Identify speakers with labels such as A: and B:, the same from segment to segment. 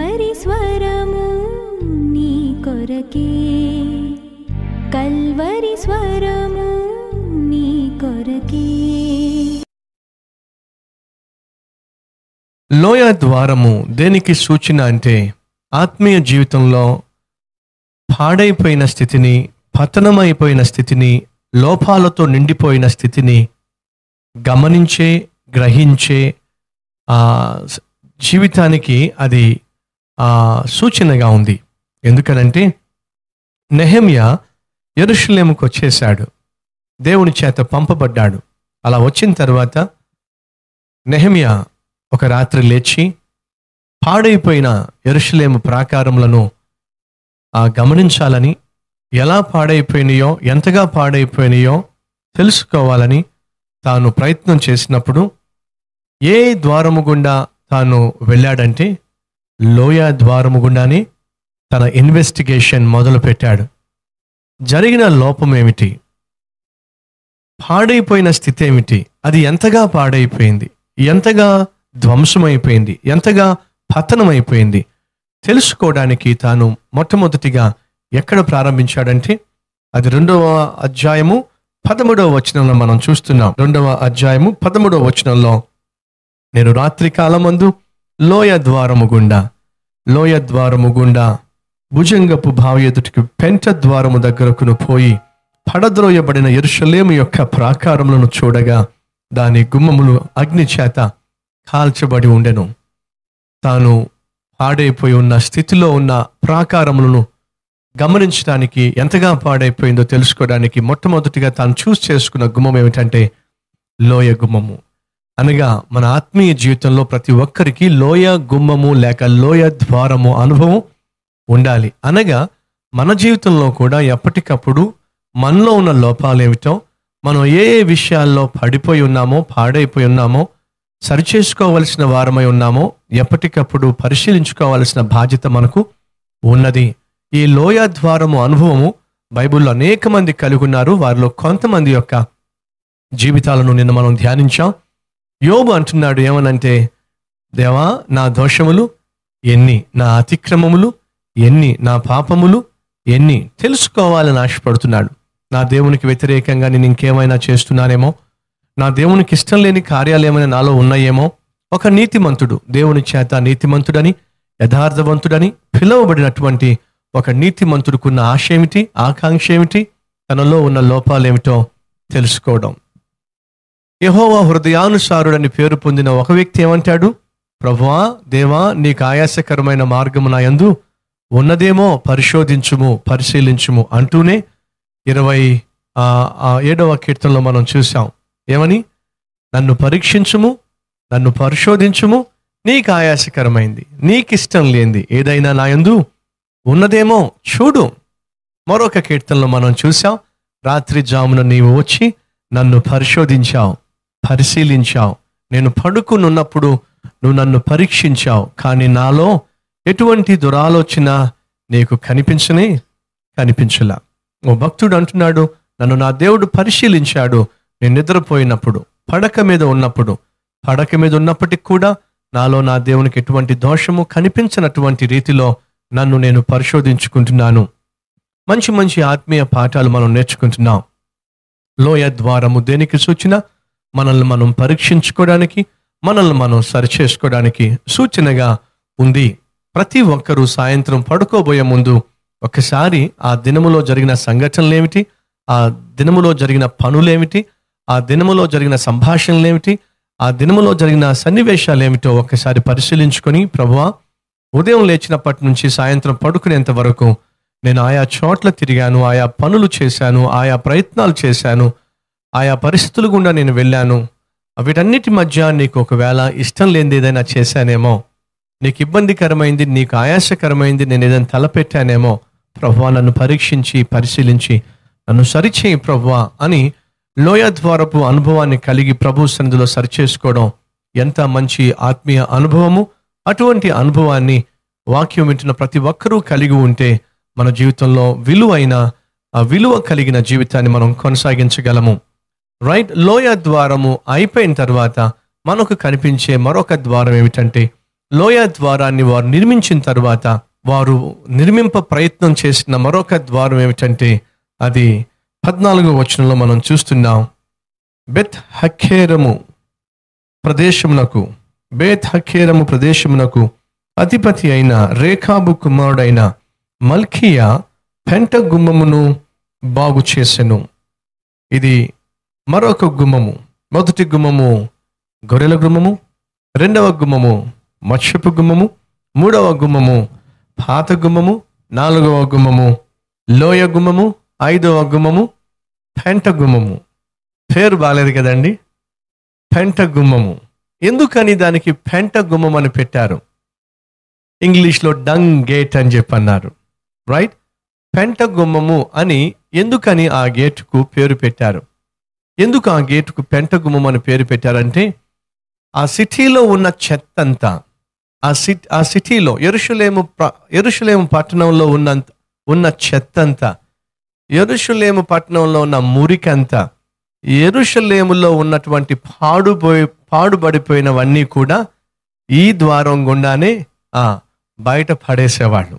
A: Calvary స్వరము నీ కొరకే కల్వరి స్వరము నీ కొరకే
B: లోయ ద్వారము దేనికి సూచన అంటే ఆత్మీయ జీవితంలో పాడైపోయిన స్థితిని పతనమైపోయిన స్థితిని లోపాలతో నిండిపోయిన స్థితిని గమనించే గ్రహించే ఆ స- జీవితానికి అది ఆ సూచనగా ఉంది ఎందుకనంటే నెహమ్య ఎరుషులేముకు వచ్చేశాడు దేవుని చేత పంపబడ్డాడు అలా వచ్చిన తర్వాత నెహమ్య ఒక రాత్రి లేచి పాడైపోయిన ఎరుషులేము ప్రాకారములను ఆ గమనించాలని ఎలా పాడైపోయినాయో ఎంతగా పాడైపోయినాయో తెలుసుకోవాలని తాను ప్రయత్నం చేసినప్పుడు ఏ ద్వారము గుండా తాను వెళ్ళాడంటే లోయ ద్వారము గుండానే తన ఇన్వెస్టిగేషన్ మొదలుపెట్టాడు జరిగిన లోపం ఏమిటి పాడైపోయిన స్థితి ఏమిటి అది ఎంతగా పాడైపోయింది ఎంతగా ధ్వంసమైపోయింది ఎంతగా పతనమైపోయింది తెలుసుకోవడానికి తాను మొట్టమొదటిగా ఎక్కడ ప్రారంభించాడంటే అది రెండవ అధ్యాయము పదమూడవ వచనంలో మనం చూస్తున్నాం రెండవ అధ్యాయము పదమూడవ వచనంలో నేను రాత్రి కాలమందు లోయ ద్వారము గుండా లోయ ద్వారము గుండా భుజంగపు భావి ఎదుటికి పెంట ద్వారము దగ్గరకును పోయి పడద్రోయబడిన ఎరుషలేము యొక్క ప్రాకారములను చూడగా దాని గుమ్మములు అగ్ని చేత కాల్చబడి ఉండెను తాను పాడైపోయి ఉన్న స్థితిలో ఉన్న ప్రాకారములను గమనించడానికి ఎంతగా పాడైపోయిందో తెలుసుకోవడానికి మొట్టమొదటిగా తాను చూస్ చేసుకున్న గుమ్మం ఏమిటంటే లోయ గుమ్మము అనగా మన ఆత్మీయ జీవితంలో ప్రతి ఒక్కరికి లోయ గుమ్మము లేక లోయ ద్వారము అనుభవం ఉండాలి అనగా మన జీవితంలో కూడా ఎప్పటికప్పుడు మనలో ఉన్న లోపాలు ఏమిటో మనం ఏ ఏ విషయాల్లో పడిపోయి ఉన్నామో పాడైపోయి ఉన్నామో సరిచేసుకోవలసిన వారమై ఉన్నామో ఎప్పటికప్పుడు పరిశీలించుకోవాల్సిన బాధ్యత మనకు ఉన్నది ఈ లోయ ద్వారము అనుభవము బైబిల్లో అనేక మంది కలిగి ఉన్నారు వారిలో కొంతమంది యొక్క జీవితాలను నిన్న మనం ధ్యానించాం యోబు అంటున్నాడు ఏమనంటే దేవా నా దోషములు ఎన్ని నా అతిక్రమములు ఎన్ని నా పాపములు ఎన్ని తెలుసుకోవాలని ఆశపడుతున్నాడు నా దేవునికి వ్యతిరేకంగా నేను ఇంకేమైనా చేస్తున్నానేమో నా దేవునికి ఇష్టం లేని కార్యాలు ఏమైనా నాలో ఉన్నాయేమో ఒక నీతిమంతుడు దేవుని చేత నీతిమంతుడని యథార్థవంతుడని పిలువబడినటువంటి ఒక నీతిమంతుడుకున్న ఆశ ఏమిటి ఆకాంక్ష ఏమిటి తనలో ఉన్న లోపాలేమిటో తెలుసుకోవడం యహోవా హృదయానుసారుడని పేరు పొందిన ఒక వ్యక్తి ఏమంటాడు ప్రభువా దేవా నీకు ఆయాసకరమైన మార్గము నా యందు ఉన్నదేమో పరిశోధించుము పరిశీలించుము అంటూనే ఇరవై ఆ, ఆ ఏడవ కీర్తనలో మనం చూసాం ఏమని నన్ను పరీక్షించుము నన్ను పరిశోధించుము నీకు ఆయాసకరమైంది నీకిష్టం లేనిది ఏదైనా నా యందు ఉన్నదేమో చూడు మరొక కీర్తనలో మనం చూసాం రాత్రి జామున నీవు వచ్చి నన్ను పరిశోధించావు పరిశీలించావు నేను పడుకునున్నప్పుడు నువ్వు నన్ను పరీక్షించావు కానీ నాలో ఎటువంటి దురాలోచన నీకు కనిపించనే కనిపించలా ఓ భక్తుడు అంటున్నాడు నన్ను నా దేవుడు పరిశీలించాడు నేను నిద్రపోయినప్పుడు పడక మీద ఉన్నప్పుడు పడక మీద ఉన్నప్పటికి కూడా నాలో నా దేవునికి ఎటువంటి దోషము కనిపించినటువంటి రీతిలో నన్ను నేను పరిశోధించుకుంటున్నాను మంచి మంచి ఆత్మీయ పాఠాలు మనం నేర్చుకుంటున్నాం లోయ ద్వారము దేనికి సూచన మనల్ని మనం పరీక్షించుకోవడానికి మనల్ని మనం సరిచేసుకోవడానికి సూచనగా ఉంది ప్రతి ఒక్కరూ సాయంత్రం పడుకోబోయే ముందు ఒకసారి ఆ దినములో జరిగిన సంఘటనలు ఏమిటి ఆ దినములో జరిగిన పనులేమిటి ఆ దినములో జరిగిన సంభాషణలేమిటి ఆ దినములో జరిగిన సన్నివేశాలు ఏమిటో ఒకసారి పరిశీలించుకొని ప్రభువా ఉదయం లేచినప్పటి నుంచి సాయంత్రం పడుకునేంత వరకు నేను ఆయా చోట్ల తిరిగాను ఆయా పనులు చేశాను ఆయా ప్రయత్నాలు చేశాను ఆయా పరిస్థితులు గుండా నేను వెళ్ళాను వీటన్నిటి మధ్య నీకు ఒకవేళ ఇష్టం లేనిది ఏదైనా చేశానేమో నీకు ఇబ్బందికరమైంది నీకు ఆయాసకరమైంది నేను ఏదైనా తలపెట్టానేమో ప్రభువా నన్ను పరీక్షించి పరిశీలించి నన్ను సరిచేయి ప్రభువా అని లోయ ద్వారపు అనుభవాన్ని కలిగి ప్రభు సన్నిధిలో సరిచేసుకోవడం ఎంత మంచి ఆత్మీయ అనుభవము అటువంటి అనుభవాన్ని వాక్యం వింటున్న ప్రతి ఒక్కరూ కలిగి ఉంటే మన జీవితంలో విలువైన ఆ విలువ కలిగిన జీవితాన్ని మనం కొనసాగించగలము రైట్ లోయ ద్వారము అయిపోయిన తర్వాత మనకు కనిపించే మరొక ద్వారం ఏమిటంటే లోయ ద్వారాన్ని వారు నిర్మించిన తర్వాత వారు నిర్మింప ప్రయత్నం చేసిన మరొక ద్వారం ఏమిటంటే అది పద్నాలుగో వచనంలో మనం చూస్తున్నాం బెత్ హఖేరము ప్రదేశమునకు బేత్ హఖేరము ప్రదేశమునకు అధిపతి అయిన రేఖాబు కుమారుడైన మల్కియా పెంట గుమ్మమును బాగు చేసెను ఇది మరొక గుమ్మము మొదటి గుమ్మము గొర్రెల గుమ్మము రెండవ గుమ్మము మత్స్యపు గుమ్మము మూడవ గుమ్మము పాత గుమ్మము నాలుగవ గుమ్మము లోయ గుమ్మము ఐదవ గుమ్మము పెంట గుమ్మము పేరు బాలేదు కదండి పెంట గుమ్మము ఎందుకని దానికి పెంట గుమ్మం అని పెట్టారు ఇంగ్లీష్లో డంగ్ గేట్ అని చెప్పి అన్నారు రైట్ పెంట గుమ్మము అని ఎందుకని ఆ గేటుకు పేరు పెట్టారు ఎందుకు ఆ గేటుకు పెంట గుమ్మం అని పేరు పెట్టారంటే ఆ సిటీలో ఉన్న చెత్త అంతా ఆ సిటీ ఆ సిటీలో ఎరుషులేము ప్ర- ఎరుషులేము పట్టణంలో ఉన్నంత ఉన్న చెత్త అంతా ఎరుషులేము పట్టణంలో ఉన్న మురికంతా ఎరుషలేములో ఉన్నటువంటి పాడుపోయి పాడుబడిపోయినవన్నీ కూడా ఈ ద్వారం గుండానే ఆ బయట పడేసేవాళ్ళు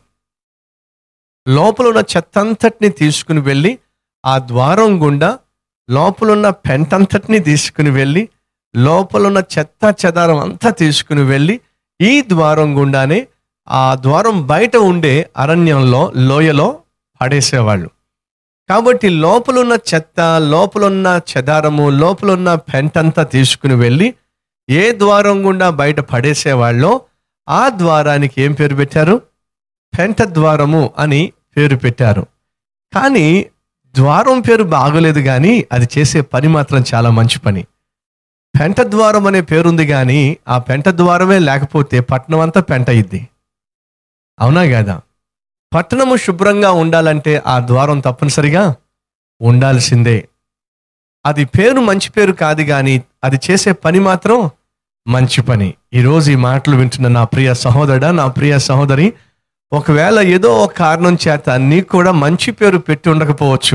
B: లోపల ఉన్న చెత్త అంతటిని తీసుకుని వెళ్ళి ఆ ద్వారం గుండా లోపల ఉన్న పెంటంతటిని తీసుకుని వెళ్ళి లోపల ఉన్న చెత్త చెదారం అంతా తీసుకుని వెళ్ళి ఈ ద్వారం గుండానే ఆ ద్వారం బయట ఉండే అరణ్యంలో లోయలో పడేసేవాళ్ళు కాబట్టి లోపలున్న చెత్త లోపలున్న చెదారము లోపలున్న పెంటంతా తీసుకుని వెళ్ళి ఏ ద్వారం గుండా బయట పడేసేవాళ్ళో ఆ ద్వారానికి ఏం పేరు పెట్టారు పెంట ద్వారము అని పేరు పెట్టారు కానీ ద్వారం పేరు బాగోలేదు కానీ అది చేసే పని మాత్రం చాలా మంచి పని పెంట ద్వారం అనే పేరుంది కానీ ఆ పెంట ద్వారమే లేకపోతే పట్టణం అంతా పెంట అయింది అవునా కాదా పట్టణము శుభ్రంగా ఉండాలంటే ఆ ద్వారం తప్పనిసరిగా ఉండాల్సిందే అది పేరు మంచి పేరు కాదు కానీ అది చేసే పని మాత్రం మంచి పని ఈరోజు ఈ మాటలు వింటున్న నా ప్రియ సహోదరుడా నా ప్రియ సహోదరి ఒకవేళ ఏదో ఒక కారణం చేత నీకు కూడా మంచి పేరు పెట్టి ఉండకపోవచ్చు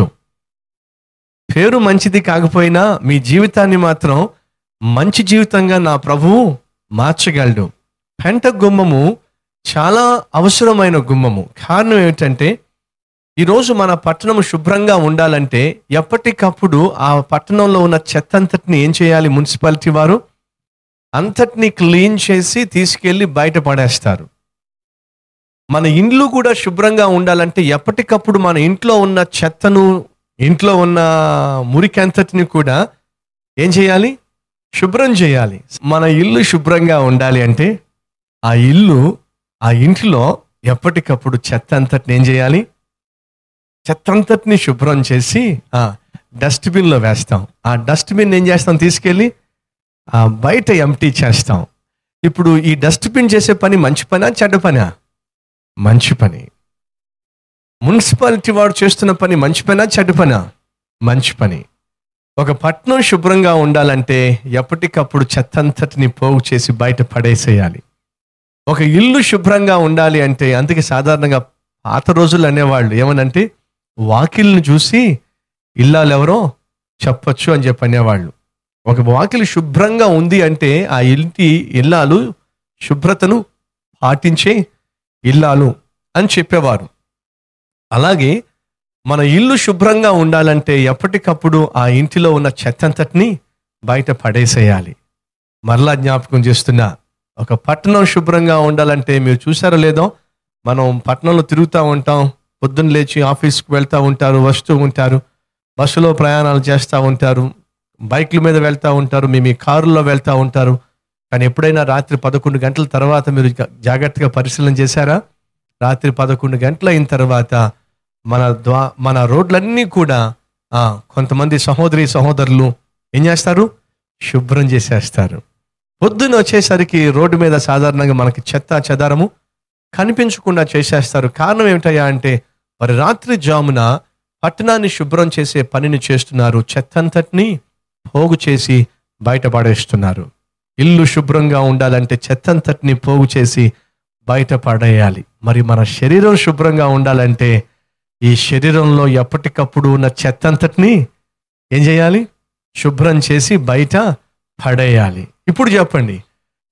B: పేరు మంచిది కాకపోయినా మీ జీవితాన్ని మాత్రం మంచి జీవితంగా నా ప్రభువు మార్చగలడు పెంట గుమ్మము చాలా అవసరమైన గుమ్మము కారణం ఏమిటంటే ఈరోజు మన పట్టణం శుభ్రంగా ఉండాలంటే ఎప్పటికప్పుడు ఆ పట్టణంలో ఉన్న చెత్త అంతటిని ఏం చేయాలి మున్సిపాలిటీ వారు అంతటిని క్లీన్ చేసి తీసుకెళ్ళి బయట పడేస్తారు మన ఇండ్లు కూడా శుభ్రంగా ఉండాలంటే ఎప్పటికప్పుడు మన ఇంట్లో ఉన్న చెత్తను ఇంట్లో ఉన్న మురికి అంతటిని కూడా ఏం చేయాలి శుభ్రం చేయాలి మన ఇల్లు శుభ్రంగా ఉండాలి అంటే ఆ ఇల్లు ఆ ఇంటిలో ఎప్పటికప్పుడు చెత్త అంతటిని ఏం చేయాలి చెత్త అంతటిని శుభ్రం చేసి ఆ డస్ట్బిన్లో వేస్తాం ఆ డస్ట్బిన్ ఏం చేస్తాం తీసుకెళ్ళి ఆ బయట ఎంటీ చేస్తాం ఇప్పుడు ఈ డస్ట్బిన్ చేసే పని మంచి పనా చెడ్డ పనా మంచి పని మున్సిపాలిటీ వాడు చేస్తున్న పని మంచి పనా చెడ్డ పనా మంచి పని ఒక పట్నం శుభ్రంగా ఉండాలంటే ఎప్పటికప్పుడు చెత్త అంతటిని పోగు చేసి బయట పడేసేయాలి ఒక ఇల్లు శుభ్రంగా ఉండాలి అంటే అందుకే సాధారణంగా పాత రోజులు అనేవాళ్ళు ఏమనంటే వాకిల్ని చూసి ఇల్లాలు ఎవరో చెప్పొచ్చు అని చెప్పి అనేవాళ్ళు ఒక వాకిలి శుభ్రంగా ఉంది అంటే ఆ ఇంటి ఇల్లాలు శుభ్రతను పాటించే ఇల్లాలు అని చెప్పేవారు అలాగే మన ఇల్లు శుభ్రంగా ఉండాలంటే ఎప్పటికప్పుడు ఆ ఇంటిలో ఉన్న చెత్తంతటిని బయట పడేసేయాలి మరలా జ్ఞాపకం చేస్తున్నా ఒక పట్టణం శుభ్రంగా ఉండాలంటే మీరు చూసారో లేదో మనం పట్టణంలో తిరుగుతూ ఉంటాం పొద్దున్న లేచి ఆఫీస్కి వెళ్తూ ఉంటారు వస్తూ ఉంటారు బస్సులో ప్రయాణాలు చేస్తూ ఉంటారు బైక్ల మీద వెళ్తూ ఉంటారు మీ మీ కారులో వెళ్తూ ఉంటారు కానీ ఎప్పుడైనా రాత్రి పదకొండు గంటల తర్వాత మీరు జా- జాగ్రత్తగా పరిశీలన చేశారా రాత్రి పదకొండు గంటల అయిన తర్వాత మన ద్వా మన రోడ్లన్నీ కూడా ఆ, కొంతమంది సహోదరి సహోదరులు ఏం చేస్తారు శుభ్రం చేసేస్తారు పొద్దున వచ్చేసరికి రోడ్డు మీద సాధారణంగా మనకి చెత్త చెదారము కనిపించకుండా చేసేస్తారు కారణం ఏమిటయ్యా అంటే మరి రాత్రి జామున పట్టణాన్ని శుభ్రం చేసే పనిని చేస్తున్నారు చెత్తంతటిని పోగు చేసి బయట పడేస్తున్నారు ఇల్లు శుభ్రంగా ఉండాలంటే చెత్తంతటిని పోగు చేసి బయట పడేయాలి మరి మన శరీరం శుభ్రంగా ఉండాలంటే ఈ శరీరంలో ఎప్పటికప్పుడు ఉన్న చెత్తంతటిని ఏం చేయాలి శుభ్రం చేసి బయట పడేయాలి ఇప్పుడు చెప్పండి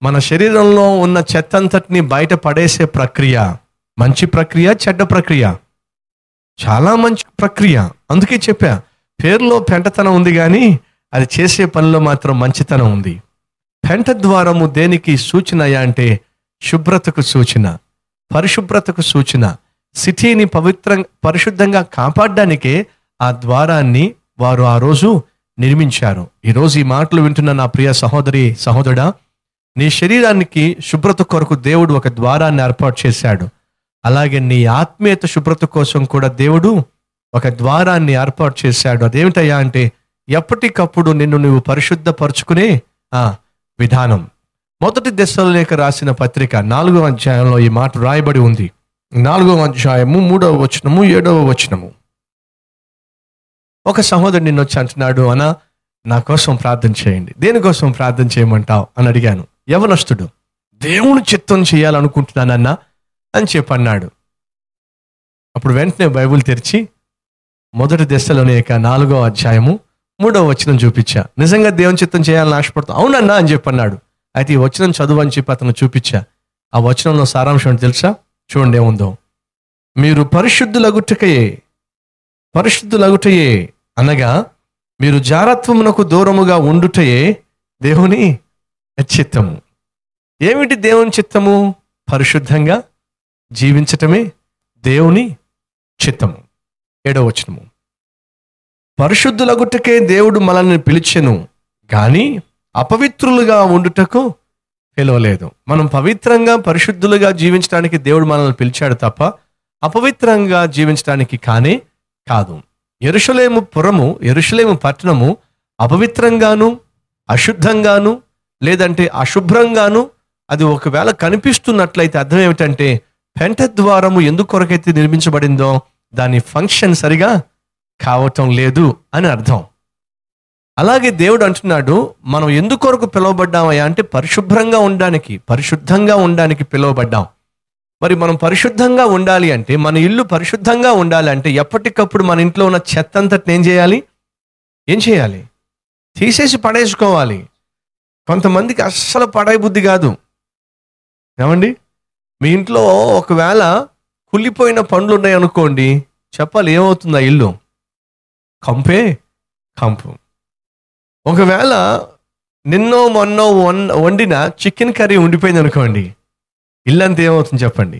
B: మన శరీరంలో ఉన్న చెత్త అంతటిని బయట పడేసే ప్రక్రియ మంచి ప్రక్రియ చెడ్డ ప్రక్రియ చాలా మంచి ప్రక్రియ అందుకే చెప్పా పేరులో పెంటతనం ఉంది కానీ అది చేసే పనిలో మాత్రం మంచితనం ఉంది పెంట ద్వారము దేనికి సూచనయా అంటే శుభ్రతకు సూచన పరిశుభ్రతకు సూచన సిటీని పవిత్రం పరిశుద్ధంగా కాపాడడానికే ఆ ద్వారాన్ని వారు ఆ రోజు నిర్మించారు ఈరోజు ఈ మాటలు వింటున్న నా ప్రియ సహోదరి సహోదరుడా నీ శరీరానికి శుభ్రత కొరకు దేవుడు ఒక ద్వారాన్ని ఏర్పాటు చేశాడు అలాగే నీ ఆత్మీయత శుభ్రత కోసం కూడా దేవుడు ఒక ద్వారాన్ని ఏర్పాటు చేశాడు అదేమిటయ్యా అంటే ఎప్పటికప్పుడు నిన్ను నువ్వు పరిశుద్ధపరుచుకునే ఆ విధానం మొదటి దశలోకి రాసిన పత్రిక నాలుగో అధ్యాయంలో ఈ మాట రాయబడి ఉంది నాలుగో అధ్యాయము మూడవ వచనము ఏడవ వచనము ఒక సహోదరుడు నిన్ను వచ్చి అంటున్నాడు అన్న నా కోసం ప్రార్థన చేయండి దేనికోసం ప్రార్థన చేయమంటావు అని అడిగాను యవనస్తుడు దేవుని చిత్తం చేయాలనుకుంటున్నానన్నా అని చెప్పన్నాడు అప్పుడు వెంటనే బైబిల్ తెరిచి మొదటి దశలోనే యొక్క నాలుగో అధ్యాయము మూడవ వచనం చూపించా నిజంగా దేవుని చిత్తం చేయాలని ఆశపడుతాం అవునన్నా అని చెప్పన్నాడు అయితే ఈ వచనం చదువు అని చెప్పి అతను చూపించా ఆ వచనంలో సారాంశం ఏంటి తెలుసా చూడండి ఏముందో మీరు పరిశుద్ధులగుటకయే పరిశుద్ధులగుటయే అనగా మీరు జారత్వమునకు దూరముగా ఉండుటయే దేవుని చిత్తము ఏమిటి దేవుని చిత్తము పరిశుద్ధంగా జీవించటమే దేవుని చిత్తము ఏడవ వచనము పరిశుద్ధులగుటకే దేవుడు మనల్ని పిలిచెను కానీ అపవిత్రులుగా ఉండుటకు పిలవలేదు మనం పవిత్రంగా పరిశుద్ధులుగా జీవించడానికి దేవుడు మనల్ని పిలిచాడు తప్ప అపవిత్రంగా జీవించడానికి కానే కాదు ఎరుషలేము పురము ఎరుషలేము పట్టణము అపవిత్రంగాను అశుద్ధంగాను లేదంటే అశుభ్రంగాను అది ఒకవేళ కనిపిస్తున్నట్లయితే అర్థం ఏమిటంటే పెంట ద్వారము ఎందుకు కొరకైతే నిర్మించబడిందో దాని ఫంక్షన్ సరిగా కావటం లేదు అని అర్థం అలాగే దేవుడు అంటున్నాడు మనం ఎందుకొరకు పిలువబడ్డామయ్యా అంటే పరిశుభ్రంగా ఉండడానికి పరిశుద్ధంగా ఉండడానికి పిలువబడ్డాం మరి మనం పరిశుద్ధంగా ఉండాలి అంటే మన ఇల్లు పరిశుద్ధంగా ఉండాలి అంటే ఎప్పటికప్పుడు మన ఇంట్లో ఉన్న చెత్త అంతటిని ఏం చేయాలి ఏం చేయాలి తీసేసి పడేసుకోవాలి కొంతమందికి అస్సలు పడే బుద్ధి కాదు ఏమండి మీ ఇంట్లో ఒకవేళ కుళ్ళిపోయిన పండ్లు ఉన్నాయి అనుకోండి చెప్పాలి ఏమవుతుంది ఆ ఇల్లు కంపే కంపు ఒకవేళ నిన్నో మొన్నో వన్ వండిన చికెన్ కర్రీ ఉండిపోయింది అనుకోండి ఇల్లంతా ఏమవుతుంది చెప్పండి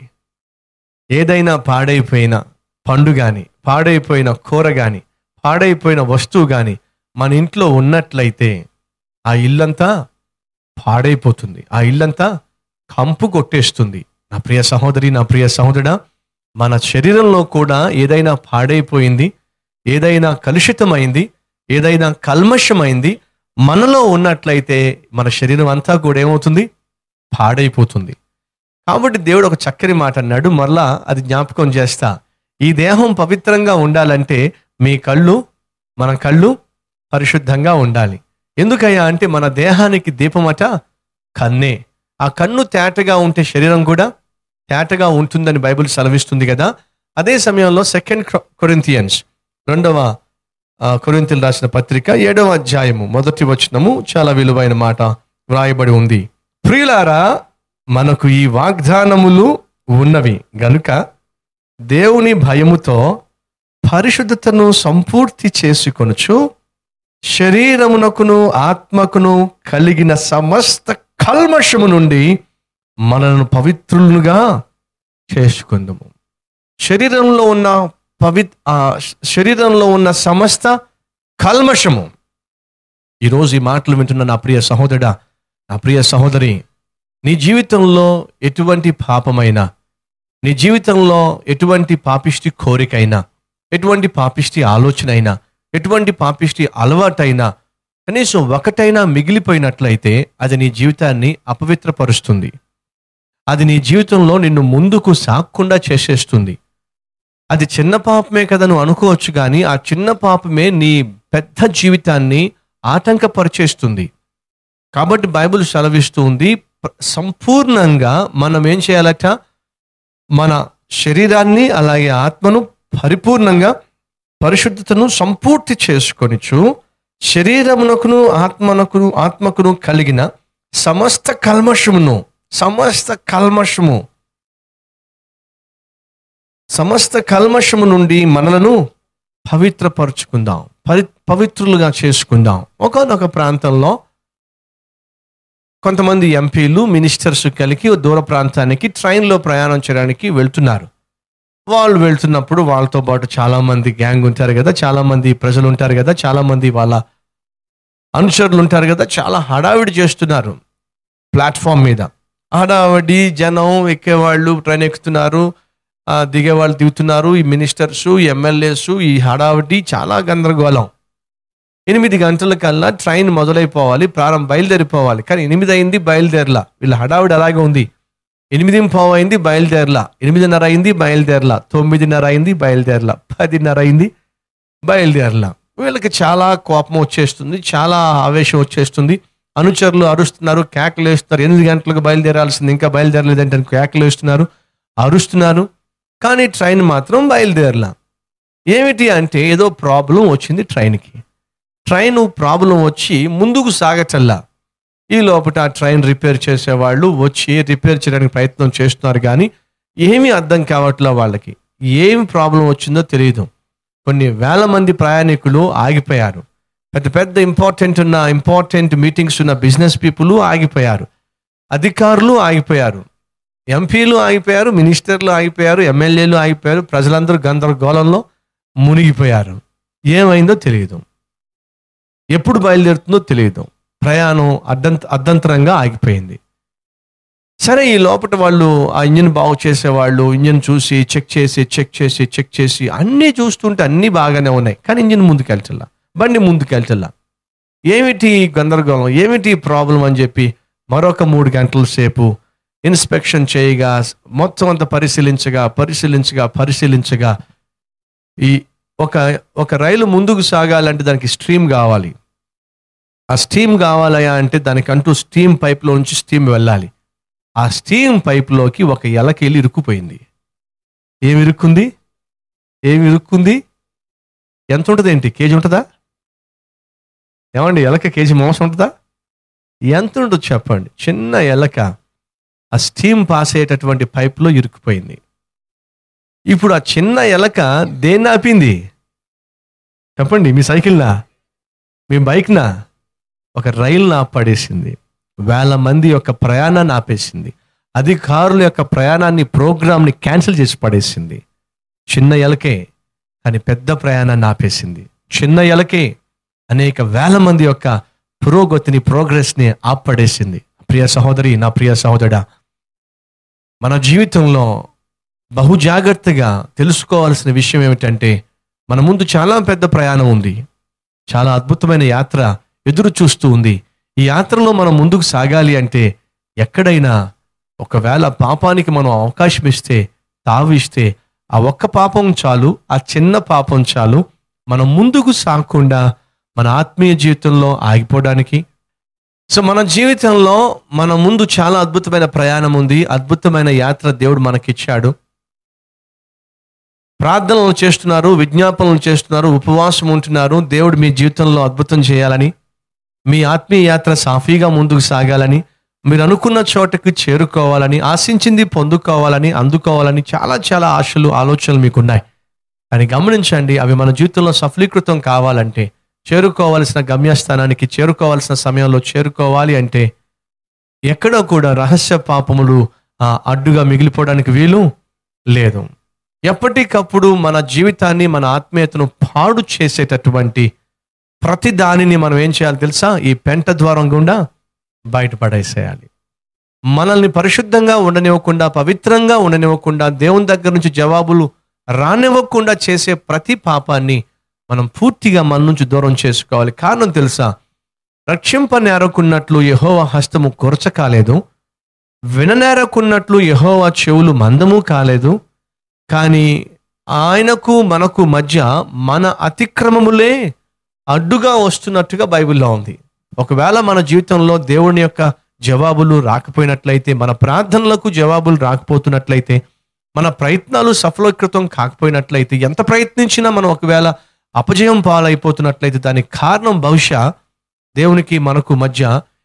B: ఏదైనా పాడైపోయిన పండు కానీ పాడైపోయిన కూర కానీ పాడైపోయిన వస్తువు కానీ మన ఇంట్లో ఉన్నట్లయితే ఆ ఇల్లంతా పాడైపోతుంది ఆ ఇల్లంతా కంపు కొట్టేస్తుంది నా ప్రియ సహోదరి నా ప్రియ సహోదరుడా మన శరీరంలో కూడా ఏదైనా పాడైపోయింది ఏదైనా కలుషితమైంది ఏదైనా కల్మషమైంది మనలో ఉన్నట్లయితే మన శరీరం అంతా కూడా ఏమవుతుంది పాడైపోతుంది కాబట్టి దేవుడు ఒక చక్కని మాట అన్నాడు మరలా అది జ్ఞాపకం చేస్తా ఈ దేహం పవిత్రంగా ఉండాలంటే మీ కళ్ళు మన కళ్ళు పరిశుద్ధంగా ఉండాలి ఎందుకయ్యా అంటే మన దేహానికి దీపమట కన్నే ఆ కన్ను తేటగా ఉంటే శరీరం కూడా తేటగా ఉంటుందని బైబిల్ సెలవిస్తుంది కదా అదే సమయంలో సెకండ్ కొరింతియన్స్ రెండవ ఆ, కొరింథీయులు రాసిన పత్రిక ఏడవ అధ్యాయము మొదటి వచనము చాలా విలువైన మాట వ్రాయబడి ఉంది ప్రియులారా మనకు ఈ వాగ్దానములు ఉన్నవి గనుక దేవుని భయముతో పరిశుద్ధతను సంపూర్తి చేసుకొనుచు శరీరమునకును ఆత్మకును కలిగిన సమస్త కల్మషము నుండి మనను పవిత్రులుగా చేసుకుందాము శరీరంలో ఉన్న పవి ఆ శరీరంలో ఉన్న సమస్త కల్మషము ఈరోజు ఈ మాటలు వింటున్న నా ప్రియ సహోదరుడా నా ప్రియ సహోదరి నీ జీవితంలో ఎటువంటి పాపమైనా నీ జీవితంలో ఎటువంటి పాపిష్టి కోరికైనా ఎటువంటి పాపిష్టి ఆలోచన అయినా ఎటువంటి పాపిష్టి అలవాటైనా కనీసం ఒకటైనా మిగిలిపోయినట్లయితే అది నీ జీవితాన్ని అపవిత్రపరుస్తుంది అది నీ జీవితంలో నిన్ను ముందుకు సాక్కుండా చేసేస్తుంది అది చిన్న పాపమే కదా నువ్వు అనుకోవచ్చు కానీ ఆ చిన్న పాపమే నీ పెద్ద జీవితాన్ని ఆటంకపరిచేస్తుంది కాబట్టి బైబిల్ సెలవిస్తూ ఉంది ప- సంపూర్ణంగా మనం ఏం చేయాలట మన శరీరాన్ని అలాగే ఆత్మను పరిపూర్ణంగా పరిశుద్ధతను సంపూర్తి చేసుకొనిచు శరీరమునకును ఆత్మనకును ఆత్మకును కలిగిన సమస్త కల్మషమును సమస్త కల్మషము సమస్త కల్మషము నుండి మనలను పవిత్రపరుచుకుందాం పరి పవిత్రులుగా చేసుకుందాం ఒకనొక ప్రాంతంలో కొంతమంది ఎంపీలు మినిస్టర్స్ కలిగి ఓ దూర ప్రాంతానికి ట్రైన్లో ప్రయాణం చేయడానికి వెళ్తున్నారు వాళ్ళు వెళ్తున్నప్పుడు వాళ్ళతో పాటు చాలా మంది గ్యాంగ్ ఉంటారు కదా చాలా మంది ప్రజలు ఉంటారు కదా చాలా మంది వాళ్ళ అనుచరులు ఉంటారు కదా చాలా హడావిడి చేస్తున్నారు ప్లాట్ఫామ్ మీద హడావిడి జనం ఎక్కేవాళ్ళు ట్రైన్ ఎక్కుతున్నారు ఆ, దిగేవాళ్ళు దిగుతున్నారు ఈ మినిస్టర్స్ ఎమ్మెల్యేస్ ఈ హడావిడి చాలా గందరగోళం ఎనిమిది గంటల కల్లా ట్రైన్ మొదలైపోవాలి ప్రారంభం బయలుదేరిపోవాలి కానీ ఎనిమిది అయింది బయలుదేరలా వీళ్ళ హడావిడి అలాగే ఉంది ఎనిమిది పావు అయింది బయలుదేరలా ఎనిమిదిన్నర అయింది బయలుదేరలా తొమ్మిదిన్నర అయింది బయలుదేరలా పదిన్నర అయింది బయలుదేరలా వీళ్ళకి చాలా కోపం వచ్చేస్తుంది చాలా ఆవేశం వచ్చేస్తుంది అనుచరులు అరుస్తున్నారు కేకలు వేస్తున్నారు ఎనిమిది గంటలకు బయలుదేరాల్సింది ఇంకా బయలుదేరలేదంటే కేకలు వేస్తున్నారు అరుస్తున్నారు కానీ ట్రైన్ మాత్రం బయలుదేరలా ఏమిటి అంటే ఏదో ప్రాబ్లం వచ్చింది ట్రైన్కి ట్రైన్ ప్రాబ్లం వచ్చి ముందుకు సాగటల్లా ఈ లోపల ఆ ట్రైన్ రిపేర్ చేసేవాళ్ళు వచ్చి రిపేర్ చేయడానికి ప్రయత్నం చేస్తున్నారు కానీ ఏమీ అర్థం కావట్లే వాళ్ళకి ఏమి ప్రాబ్లం వచ్చిందో తెలియదు కొన్ని వేల మంది ప్రయాణికులు ఆగిపోయారు పెద్ద పెద్ద ఇంపార్టెంట్ ఉన్న ఇంపార్టెంట్ మీటింగ్స్ ఉన్న బిజినెస్ పీపుల్ ఆగిపోయారు అధికారులు ఆగిపోయారు ఎంపీలు ఆగిపోయారు మినిస్టర్లు ఆగిపోయారు ఎమ్మెల్యేలు ఆగిపోయారు ప్రజలందరూ గందరగోళంలో మునిగిపోయారు ఏమైందో తెలియదు ఎప్పుడు బయలుదేరుతుందో తెలియదు ప్రయాణం అడ్డంత అర్ధంతరంగా ఆగిపోయింది సరే ఈ లోపల వాళ్ళు ఆ ఇంజిన్ బాగు చేసేవాళ్ళు ఇంజిన్ చూసి చెక్ చేసి చెక్ చేసి చెక్ చేసి అన్నీ చూస్తుంటే అన్నీ బాగానే ఉన్నాయి కానీ ఇంజిన్ ముందుకు వెళ్తల్లా బండి ముందుకు వెళ్తల్లా ఏమిటి ఈ గందరగోళం ఏమిటి ఈ ప్రాబ్లం అని చెప్పి మరొక మూడు గంటల సేపు ఇన్స్పెక్షన్ చేయగా మొత్తం అంతా పరిశీలించగా పరిశీలించగా పరిశీలించగా ఈ ఒక ఒక రైలు ముందుకు సాగాలంటే దానికి స్ట్రీమ్ కావాలి ఆ స్టీమ్ కావాలయా అంటే దానికంటూ స్టీమ్ పైప్లో నుంచి స్టీమ్ వెళ్ళాలి ఆ స్టీమ్ పైప్లోకి ఒక ఎలకెళ్ళి ఇరుక్కుపోయింది ఏమి ఇరుక్కుంది ఏమి ఇరుక్కుంది ఎంత ఉంటుంది ఏంటి కేజీ ఉంటుందా ఏమండి ఎలక కేజీ మాంసం ఉంటుందా ఎంత ఉంటుంది చెప్పండి చిన్న ఎలక ఆ స్టీమ్ పాస్ అయ్యేటటువంటి పైప్లో ఇరుక్కుపోయింది ఇప్పుడు ఆ చిన్న ఎలక దేన్ని ఆపింది చెప్పండి మీ సైకిల్నా మీ బైక్నా ఒక రైలును ఆపడేసింది వేల మంది యొక్క ప్రయాణాన్ని ఆపేసింది అధికారుల యొక్క ప్రయాణాన్ని ప్రోగ్రామ్ని క్యాన్సిల్ చేసి పడేసింది చిన్న ఎలకే కానీ పెద్ద ప్రయాణాన్ని ఆపేసింది చిన్న ఎలకే అనేక వేల మంది యొక్క పురోగతిని ప్రోగ్రెస్ని ఆపడేసింది ప్రియ సహోదరి నా ప్రియ సహోదరుడా మన జీవితంలో బహు జాగ్రత్తగా తెలుసుకోవాల్సిన విషయం ఏమిటంటే మన ముందు చాలా పెద్ద ప్రయాణం ఉంది చాలా అద్భుతమైన యాత్ర ఎదురు చూస్తూ ఉంది ఈ యాత్రలో మనం ముందుకు సాగాలి అంటే ఎక్కడైనా ఒకవేళ పాపానికి మనం అవకాశం ఇస్తే తావిస్తే ఆ ఒక్క పాపం చాలు ఆ చిన్న పాపం చాలు మనం ముందుకు సాగకుండా మన ఆత్మీయ జీవితంలో ఆగిపోవడానికి సో మన జీవితంలో మన ముందు చాలా అద్భుతమైన ప్రయాణం ఉంది అద్భుతమైన యాత్ర దేవుడు మనకిచ్చాడు ప్రార్థనలు చేస్తున్నారు విజ్ఞాపనలు చేస్తున్నారు ఉపవాసం ఉంటున్నారు దేవుడు మీ జీవితంలో అద్భుతం చేయాలని మీ ఆత్మీయ యాత్ర సాఫీగా ముందుకు సాగాలని మీరు అనుకున్న చోటకి చేరుకోవాలని ఆశించింది పొందుకోవాలని అందుకోవాలని చాలా చాలా ఆశలు ఆలోచనలు మీకున్నాయి కానీ గమనించండి అవి మన జీవితంలో సఫలీకృతం కావాలంటే చేరుకోవాల్సిన గమ్యస్థానానికి చేరుకోవాల్సిన సమయంలో చేరుకోవాలి అంటే ఎక్కడో కూడా రహస్య పాపములు ఆ, అడ్డుగా మిగిలిపోవడానికి వీలు లేదు ఎప్పటికప్పుడు మన జీవితాన్ని మన ఆత్మీయతను పాడు చేసేటటువంటి ప్రతి దానిని మనం ఏం చేయాలి తెలుసా ఈ పెంట ద్వారం గుండా బయటపడేసేయాలి మనల్ని పరిశుద్ధంగా ఉండనివ్వకుండా పవిత్రంగా ఉండనివ్వకుండా దేవుని దగ్గర నుంచి జవాబులు రానివ్వకుండా చేసే ప్రతి పాపాన్ని మనం పూర్తిగా మన నుంచి దూరం చేసుకోవాలి కారణం తెలుసా రక్షింపనేరకున్నట్లు యహోవ హస్తము కొరచ కాలేదు విననేరకున్నట్లు యహోవ చెవులు మందము కాలేదు కానీ ఆయనకు మనకు మధ్య మన అతిక్రమములే అడ్డుగా వస్తున్నట్టుగా బైబిల్లో ఉంది ఒకవేళ మన జీవితంలో దేవుని యొక్క జవాబులు రాకపోయినట్లయితే మన ప్రార్థనలకు జవాబులు రాకపోతున్నట్లయితే మన ప్రయత్నాలు సఫలీకృతం కాకపోయినట్లయితే ఎంత ప్రయత్నించినా మనం ఒకవేళ అపజయం పాలైపోతున్నట్లయితే దానికి కారణం బహుశా దేవునికి మనకు మధ్య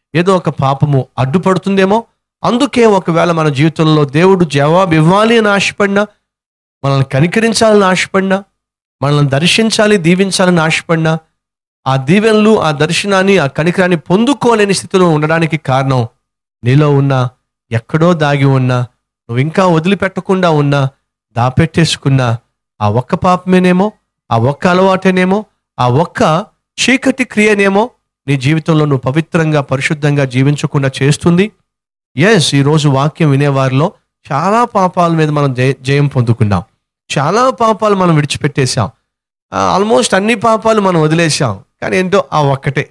B: ఏదో ఒక పాపము అడ్డుపడుతుందేమో అందుకే ఒకవేళ మన జీవితంలో దేవుడు జవాబు ఇవ్వాలి అని ఆశపడినా మనల్ని కనికరించాలని ఆశపడినా మనల్ని దర్శించాలి దీవించాలని ఆశపడినా ఆ దీవెనలు ఆ దర్శనాన్ని ఆ కనికరాన్ని పొందుకోలేని స్థితిలో ఉండడానికి కారణం నీలో ఉన్న ఎక్కడో దాగి ఉన్నా నువ్వు ఇంకా వదిలిపెట్టకుండా ఉన్నా దాపెట్టేసుకున్నా ఆ ఒక్క పాపమేనేమో ఆ ఒక్క అలవాటేనేమో ఆ ఒక్క చీకటి క్రియనేమో నీ జీవితంలో నువ్వు పవిత్రంగా పరిశుద్ధంగా జీవించకుండా చేస్తుంది ఎస్ ఈరోజు వాక్యం వినేవారిలో చాలా పాపాల మీద మనం జయ జయం పొందుకున్నాం చాలా పాపాలు మనం విడిచిపెట్టేశాం ఆల్మోస్ట్ అన్ని పాపాలు మనం వదిలేసాం కానీ ఏంటో ఆ ఒక్కటే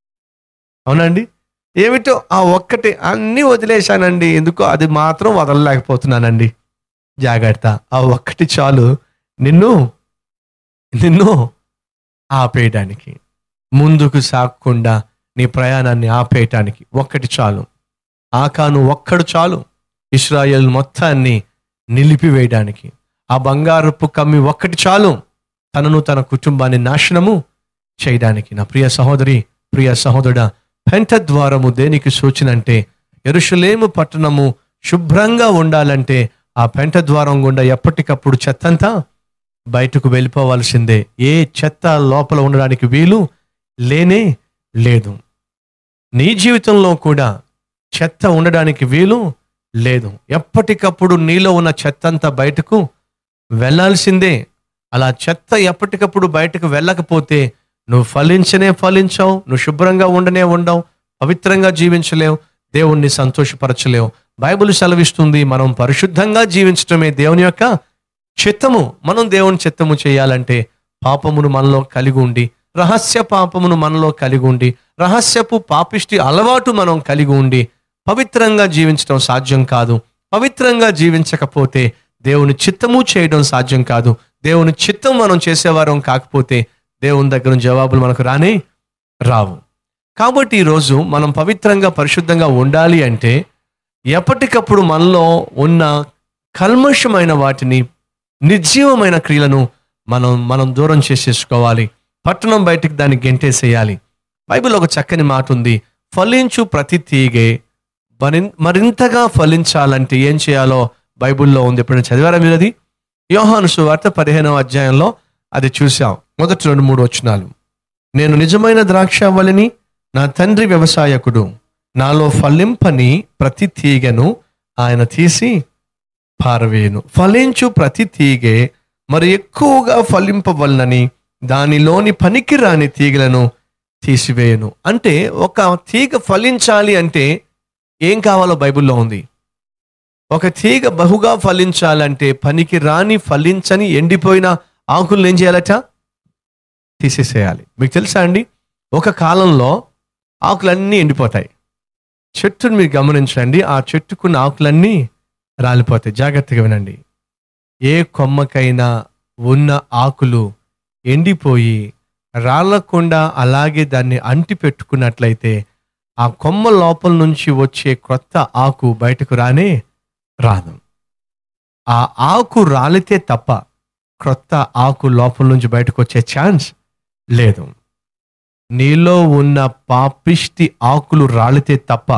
B: అవునండి ఏమిటో ఆ ఒక్కటే అన్నీ వదిలేశానండి ఎందుకో అది మాత్రం వదలలేకపోతున్నానండి జాగ్రత్త ఆ ఒక్కటి చాలు నిన్ను నిన్ను ఆపేయడానికి ముందుకు సాగకుండా నీ ప్రయాణాన్ని ఆపేయటానికి ఒక్కటి చాలు ఆకాను ఒక్కడు చాలు ఇస్రాయేల్ మొత్తాన్ని నిలిపివేయడానికి ఆ బంగారపు కమ్మి ఒక్కటి చాలు తనను తన కుటుంబాన్ని నాశనము చేయడానికి నా ప్రియ సహోదరి ప్రియ సహోదరుడా పెంట ద్వారము దేనికి సూచన అంటే ఎరుషలేము పట్టణము శుభ్రంగా ఉండాలంటే ఆ పెంట ద్వారం గుండా ఎప్పటికప్పుడు చెత్తంతా బయటకు వెళ్ళిపోవాల్సిందే ఏ చెత్త లోపల ఉండడానికి వీలు లేనే లేదు నీ జీవితంలో కూడా చెత్త ఉండడానికి వీలు లేదు ఎప్పటికప్పుడు నీలో ఉన్న చెత్త అంతా బయటకు వెళ్ళాల్సిందే అలా చెత్త ఎప్పటికప్పుడు బయటకు వెళ్ళకపోతే నువ్వు ఫలించనే ఫలించవు నువ్వు శుభ్రంగా ఉండనే ఉండవు పవిత్రంగా జీవించలేవు దేవుణ్ణి సంతోషపరచలేవు బైబిల్ సెలవిస్తుంది మనం పరిశుద్ధంగా జీవించడమే దేవుని యొక్క చిత్తము మనం దేవుని చిత్తము చేయాలంటే పాపమును మనలో కలిగి ఉండి రహస్య పాపమును మనలో కలిగి ఉండి రహస్యపు పాపిష్టి అలవాటు మనం కలిగి ఉండి పవిత్రంగా జీవించడం సాధ్యం కాదు పవిత్రంగా జీవించకపోతే దేవుని చిత్తము చేయడం సాధ్యం కాదు దేవుని చిత్తం మనం చేసేవారం కాకపోతే దేవుని దగ్గర నుంచి జవాబులు మనకు రానే రావు కాబట్టి ఈరోజు మనం పవిత్రంగా పరిశుద్ధంగా ఉండాలి అంటే ఎప్పటికప్పుడు మనలో ఉన్న కల్మషమైన వాటిని నిర్జీవమైన క్రియలను మనం మనం దూరం చేసేసుకోవాలి పట్టణం బయటికి దాన్ని గెంటేసేయాలి బైబిల్ ఒక చక్కని మాట ఉంది ఫలించు ప్రతి తీగే మరిన్ మరింతగా ఫలించాలంటే ఏం చేయాలో బైబిల్లో ఉంది ఎప్పుడైనా చదివారా మీరు అది యోహాను సువార్త పదిహేనవ అధ్యాయంలో అది చూసాం మొదటి రెండు మూడు వచనాలు నేను నిజమైన ద్రాక్షావళిని నా తండ్రి వ్యవసాయకుడు నాలో ఫలింపని ప్రతి తీగను ఆయన తీసి పారవేయును ఫలించు ప్రతి తీగే మరి ఎక్కువగా ఫలింపవలనని దానిలోని పనికిరాని తీగలను తీసివేయను అంటే ఒక తీగ ఫలించాలి అంటే ఏం కావాలో బైబిల్లో ఉంది ఒక తీగ బహుగా ఫలించాలంటే పనికి రాని ఫలించని ఎండిపోయిన ఆకులను ఏం చేయాలట తీసేసేయాలి మీకు తెలుసా అండి ఒక కాలంలో ఆకులన్నీ ఎండిపోతాయి చెట్టును మీరు గమనించండి ఆ చెట్టుకున్న ఆకులన్నీ రాలిపోతాయి జాగ్రత్తగా వినండి ఏ కొమ్మకైనా ఉన్న ఆకులు ఎండిపోయి రాలకుండా అలాగే దాన్ని అంటి పెట్టుకున్నట్లయితే ఆ కొమ్మ లోపల నుంచి వచ్చే క్రొత్త ఆకు బయటకు రానే రాదు ఆ ఆకు రాలితే తప్ప క్రొత్త ఆకు లోపల నుంచి బయటకు వచ్చే ఛాన్స్ లేదు నీలో ఉన్న పాపిష్టి ఆకులు రాలితే తప్ప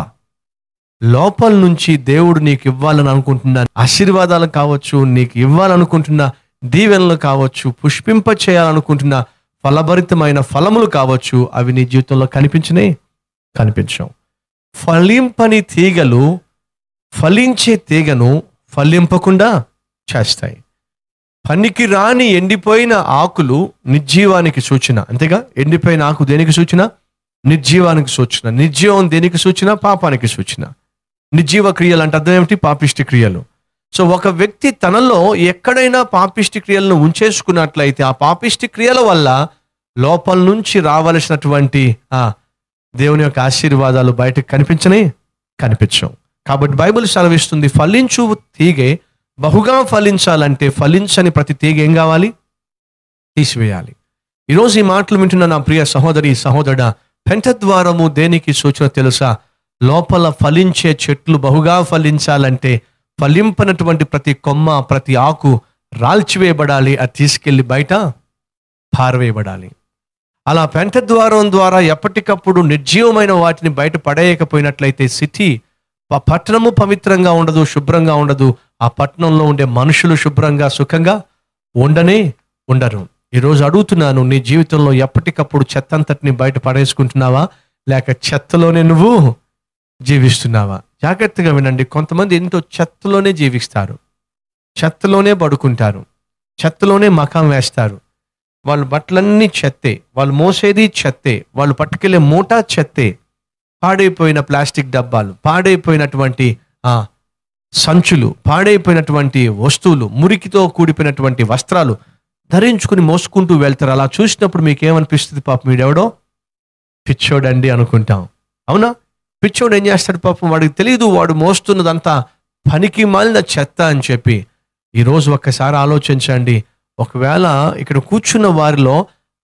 B: లోపల నుంచి దేవుడు నీకు ఇవ్వాలని అనుకుంటున్న ఆశీర్వాదాలు కావచ్చు నీకు ఇవ్వాలనుకుంటున్న దీవెనలు కావచ్చు పుష్పింప చేయాలనుకుంటున్న ఫలభరితమైన ఫలములు కావచ్చు అవి నీ జీవితంలో కనిపించనే కనిపించవు ఫలింపని తీగలు ఫలించే తీగను ఫలింపకుండా చేస్తాయి పనికి రాని ఎండిపోయిన ఆకులు నిర్జీవానికి సూచన అంతేగా ఎండిపోయిన ఆకు దేనికి సూచన నిర్జీవానికి సూచన నిర్జీవం దేనికి సూచన పాపానికి సూచన నిర్జీవ క్రియలు అంటే అర్థం ఏమిటి పాపిష్టి క్రియలు సో ఒక వ్యక్తి తనలో ఎక్కడైనా పాపిష్టి క్రియలను ఉంచేసుకున్నట్లయితే ఆ పాపిష్టి క్రియల వల్ల లోపల నుంచి రావలసినటువంటి ఆ దేవుని యొక్క ఆశీర్వాదాలు బయటకు కనిపించనే కనిపించవు కాబట్టి బైబిల్ సెలవిస్తుంది ఫలించు తీగే బహుగా ఫలించాలంటే ఫలించని ప్రతి తీగ ఏం కావాలి తీసివేయాలి ఈరోజు ఈ మాటలు వింటున్న నా ప్రియ సహోదరి సహోదరుడ పెంట ద్వారము దేనికి సూచన తెలుసా లోపల ఫలించే చెట్లు బహుగా ఫలించాలంటే ఫలింపనటువంటి ప్రతి కొమ్మ ప్రతి ఆకు రాల్చివేయబడాలి అది తీసుకెళ్లి బయట పారవేయబడాలి అలా పెంట ద్వారం ద్వారా ఎప్పటికప్పుడు నిర్జీవమైన వాటిని బయట పడేయకపోయినట్లయితే సిటీ ఆ పట్టణము పవిత్రంగా ఉండదు శుభ్రంగా ఉండదు ఆ పట్టణంలో ఉండే మనుషులు శుభ్రంగా సుఖంగా ఉండనే ఉండరు ఈరోజు అడుగుతున్నాను నీ జీవితంలో ఎప్పటికప్పుడు చెత్త అంతటిని బయట పడేసుకుంటున్నావా లేక చెత్తలోనే నువ్వు జీవిస్తున్నావా జాగ్రత్తగా వినండి కొంతమంది ఎంతో చెత్తలోనే జీవిస్తారు చెత్తలోనే పడుకుంటారు చెత్తలోనే మకాం వేస్తారు వాళ్ళ బట్టలన్నీ చెత్తే వాళ్ళు మోసేది చెత్తే వాళ్ళు పట్టుకెళ్లే మూటా చెత్తే పాడైపోయిన ప్లాస్టిక్ డబ్బాలు పాడైపోయినటువంటి ఆ సంచులు పాడైపోయినటువంటి వస్తువులు మురికితో కూడిపోయినటువంటి వస్త్రాలు ధరించుకుని మోసుకుంటూ వెళ్తారు అలా చూసినప్పుడు మీకు ఏమనిపిస్తుంది పాపం వీడెవడో పిచ్చోడండి అనుకుంటాం అవునా పిచ్చోడు ఏం చేస్తాడు పాపం వాడికి తెలియదు వాడు మోస్తున్నదంతా పనికి మాలిన చెత్త అని చెప్పి ఈరోజు ఒక్కసారి ఆలోచించండి ఒకవేళ ఇక్కడ కూర్చున్న వారిలో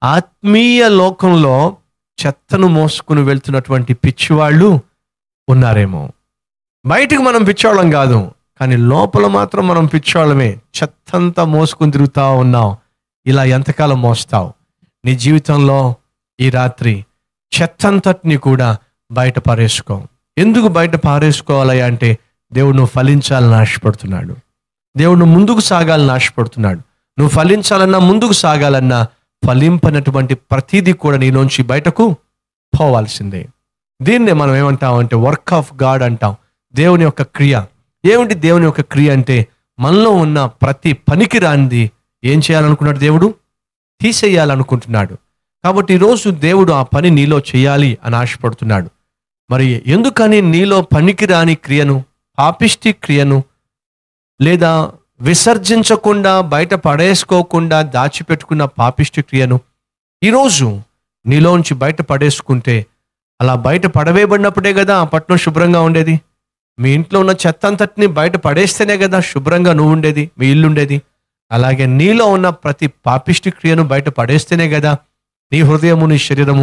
B: ఆత్మీయ లోకంలో చెత్తను మోసుకుని వెళ్తున్నటువంటి పిచ్చివాళ్ళు ఉన్నారేమో బయటికి మనం పిచ్చోళ్ళం కాదు కానీ లోపల మాత్రం మనం పిచ్చోళ్ళమే చెత్తంతా మోసుకుని తిరుగుతా ఉన్నాం ఇలా ఎంతకాలం మోస్తావు నీ జీవితంలో ఈ రాత్రి చెత్తంతటిని కూడా బయట పారేసుకో ఎందుకు బయట పారేసుకోవాలి అంటే దేవుడు నువ్వు ఫలించాలని ఆశపడుతున్నాడు దేవుడు నువ్వు ముందుకు సాగాలని ఆశపడుతున్నాడు నువ్వు ఫలించాలన్నా ముందుకు సాగాలన్నా ఫలింపనటువంటి ప్రతిదీ కూడా నీలోంచి బయటకు పోవాల్సిందే దీన్నే మనం ఏమంటాం అంటే వర్క్ ఆఫ్ గాడ్ అంటాం దేవుని యొక్క క్రియ ఏమిటి దేవుని యొక్క క్రియ అంటే మనలో ఉన్న ప్రతి పనికి రానిది ఏం చేయాలనుకున్నాడు దేవుడు తీసేయాలనుకుంటున్నాడు కాబట్టి ఈరోజు దేవుడు ఆ పని నీలో చేయాలి అని ఆశపడుతున్నాడు మరి ఎందుకని నీలో పనికి రాని క్రియను పాపిష్టి క్రియను లేదా విసర్జించకుండా బయట పడేసుకోకుండా దాచిపెట్టుకున్న పాపిష్టి క్రియను ఈరోజు నీలోంచి బయట పడేసుకుంటే అలా బయట పడవేయబడినప్పుడే కదా ఆ పట్నం శుభ్రంగా ఉండేది మీ ఇంట్లో ఉన్న చెత్త అంతటిని బయట పడేస్తేనే కదా శుభ్రంగా నువ్వు ఉండేది మీ ఇల్లు ఉండేది అలాగే నీలో ఉన్న ప్రతి పాపిష్టి క్రియను బయట పడేస్తేనే కదా నీ హృదయము నీ శరీరము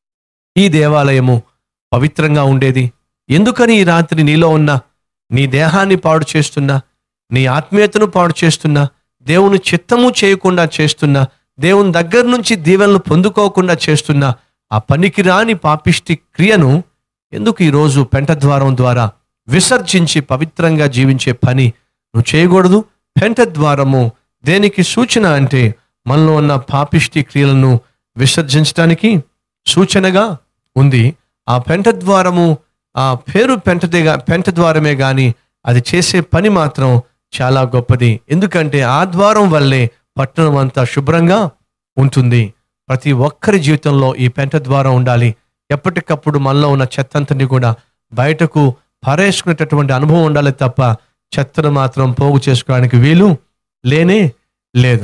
B: ఈ దేవాలయము పవిత్రంగా ఉండేది ఎందుకని ఈ రాత్రి నీలో ఉన్న నీ దేహాన్ని పాడు చేస్తున్నా నీ ఆత్మీయతను పాడు చేస్తున్నా దేవుని చిత్తము చేయకుండా చేస్తున్నా దేవుని దగ్గర నుంచి దీవెనలు పొందుకోకుండా చేస్తున్నా ఆ పనికి రాని పాపిష్టి క్రియను ఎందుకు ఈరోజు పెంట ద్వారం ద్వారా విసర్జించి పవిత్రంగా జీవించే పని నువ్వు చేయకూడదు పెంట ద్వారము దేనికి సూచన అంటే మనలో ఉన్న పాపిష్టి క్రియలను విసర్జించడానికి సూచనగా ఉంది ఆ పెంట ద్వారము ఆ పేరు పెంటదేగా పెంట ద్వారమే గాని అది చేసే పని మాత్రం చాలా గొప్పది ఎందుకంటే ఆ ద్వారం వల్లే పట్టణం అంతా శుభ్రంగా ఉంటుంది ప్రతి ఒక్కరి జీవితంలో ఈ పెంట ద్వారం ఉండాలి ఎప్పటికప్పుడు మనలో ఉన్న చెత్తంతని కూడా బయటకు పారేసుకునేటటువంటి అనుభవం ఉండాలి తప్ప చెత్తను మాత్రం పోగు చేసుకోవడానికి వీలు లేనే లేదు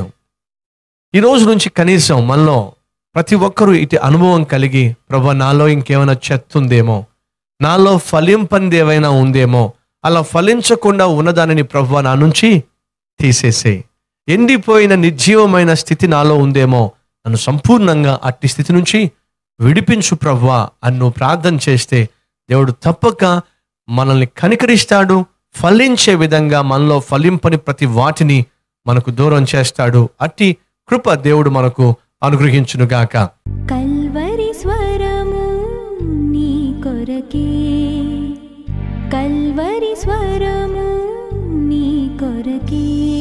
B: ఈ రోజు నుంచి కనీసం మనలో ప్రతి ఒక్కరూ ఇటు అనుభవం కలిగి ప్రభా నాలో ఇంకేమైనా చెత్త ఉందేమో నాలో ఫలింపనిది ఏమైనా ఉందేమో అలా ఫలించకుండా ఉన్నదానిని ప్రభు నా నుంచి తీసేసే ఎండిపోయిన నిర్జీవమైన స్థితి నాలో ఉందేమో నన్ను సంపూర్ణంగా అట్టి స్థితి నుంచి విడిపించు ప్రవ్వా అని నువ్వు ప్రార్థన చేస్తే దేవుడు తప్పక మనల్ని కనికరిస్తాడు ఫలించే విధంగా మనలో ఫలింపని ప్రతి వాటిని మనకు దూరం చేస్తాడు అట్టి కృప దేవుడు మనకు అనుగ్రహించునుగాక
A: కల్వరి స్వరము నీ కొరకే కల్వరి స్వరము నీ కొరకే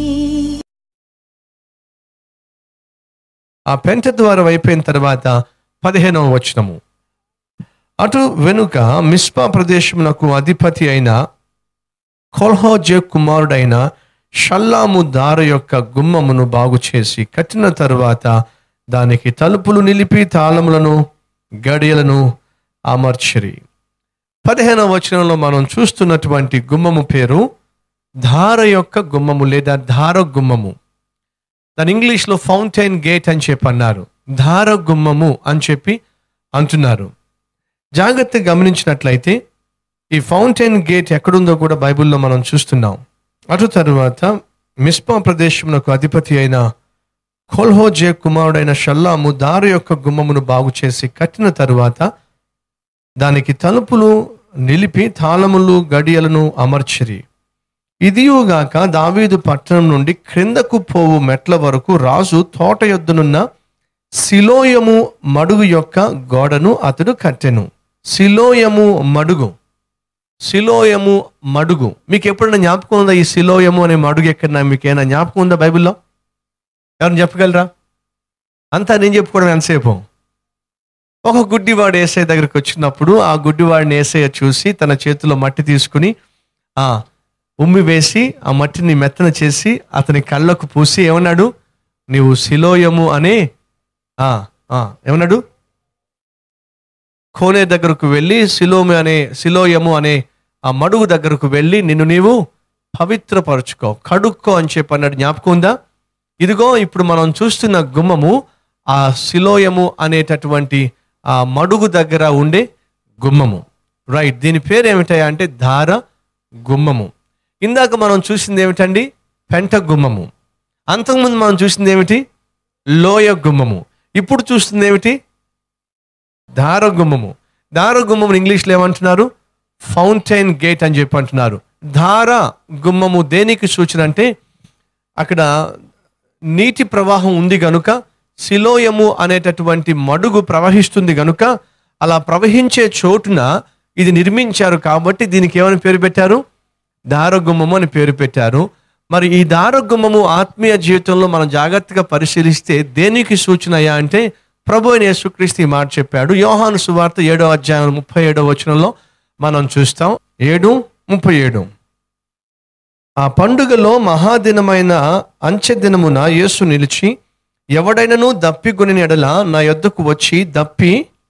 B: ఆ పెంట ద్వారం అయిపోయిన తర్వాత పదిహేనవ వచనము అటు వెనుక మిస్పా ప్రదేశమునకు అధిపతి అయిన కొల్హోజే కుమారుడైన షల్లాము దార యొక్క గుమ్మమును బాగు చేసి కట్టిన తరువాత దానికి తలుపులు నిలిపి తాళములను గడియలను అమర్చిరి పదిహేనవ వచనంలో మనం చూస్తున్నటువంటి గుమ్మము పేరు ధార యొక్క గుమ్మము లేదా ధార గుమ్మము దాని ఇంగ్లీష్లో ఫౌంటైన్ గేట్ అని చెప్పి అన్నారు ధార గుమ్మము అని చెప్పి అంటున్నారు జాగ్రత్తగా గమనించినట్లయితే ఈ ఫౌంటైన్ గేట్ ఎక్కడుందో కూడా బైబిల్లో మనం చూస్తున్నాం అటు తరువాత మిస్పా ప్రదేశమునకు అధిపతి అయిన కొల్హోజే కుమారుడైన షల్లాము దారి యొక్క గుమ్మమును బాగు చేసి కట్టిన తరువాత దానికి తలుపులు నిలిపి తాళములు గడియలను అమర్చిరి ఇదియుగాక దావీదు పట్టణం నుండి క్రిందకు పోవు మెట్ల వరకు రాజు తోట యొద్దనున్న సిలోయము మడుగు యొక్క గోడను అతడు కట్టెను సిలోయము మడుగు సిలోయము మడుగు మీకు ఎప్పుడైనా జ్ఞాపకం ఉందా ఈ సిలోయము అనే మడుగు ఎక్కడ మీకు ఏమైనా జ్ఞాపకం ఉందా బైబిల్లో ఎవరైనా చెప్పగలరా అంతా నేను చెప్పుకోవడం ఎంతసేపు ఒక గుడ్డివాడు ఏసఐ దగ్గరికి వచ్చినప్పుడు ఆ గుడ్డివాడిని ఏసయ్య చూసి తన చేతిలో మట్టి తీసుకుని ఆ ఉమ్మి వేసి ఆ మట్టిని మెత్తన చేసి అతని కళ్ళకు పూసి ఏమన్నాడు నీవు సిలోయము అనే ఆ, ఆ, ఏమన్నాడు కోనే దగ్గరకు వెళ్ళి సిలోము అనే సిలోయము అనే ఆ మడుగు దగ్గరకు వెళ్ళి నిన్ను నీవు పవిత్రపరచుకో కడుక్కో అని చెప్పి అన్నాడు జ్ఞాపకం ఉందా ఇదిగో ఇప్పుడు మనం చూస్తున్న గుమ్మము ఆ సిలోయము అనేటటువంటి ఆ మడుగు దగ్గర ఉండే గుమ్మము రైట్ దీని పేరు ఏమిటయా అంటే ధార గుమ్మము ఇందాక మనం చూసింది ఏమిటండి పెంట గుమ్మము అంతకుముందు మనం చూసింది ఏమిటి లోయ గుమ్మము ఇప్పుడు చూస్తుంది ఏమిటి దారగుమ్మము దారగుమ్మము ఇంగ్లీష్లో ఏమంటున్నారు ఫౌంటైన్ గేట్ అని చెప్పి అంటున్నారు ధార గుమ్మము దేనికి సూచన అంటే అక్కడ నీటి ప్రవాహం ఉంది గనుక సిలోయము అనేటటువంటి మడుగు ప్రవహిస్తుంది గనుక అలా ప్రవహించే చోటున ఇది నిర్మించారు కాబట్టి దీనికి ఏమని పేరు పెట్టారు దారగుమ్మము అని పేరు పెట్టారు మరి ఈ దారగుమ్మము ఆత్మీయ జీవితంలో మనం జాగ్రత్తగా పరిశీలిస్తే దేనికి సూచనయ్యా అంటే ప్రభు అయిన యేసుక్రీస్తు ఈ మాట చెప్పాడు యోహాను సువార్త ఏడో అధ్యాయం ముప్పై ఏడో వచనంలో మనం చూస్తాం ఏడు ముప్పై ఏడు ఆ పండుగలో మహాదినమైన అంచె దినమున యేసు నిలిచి ఎవడైనను దప్పికొని ఎడల నా యొద్దకు వచ్చి దప్పి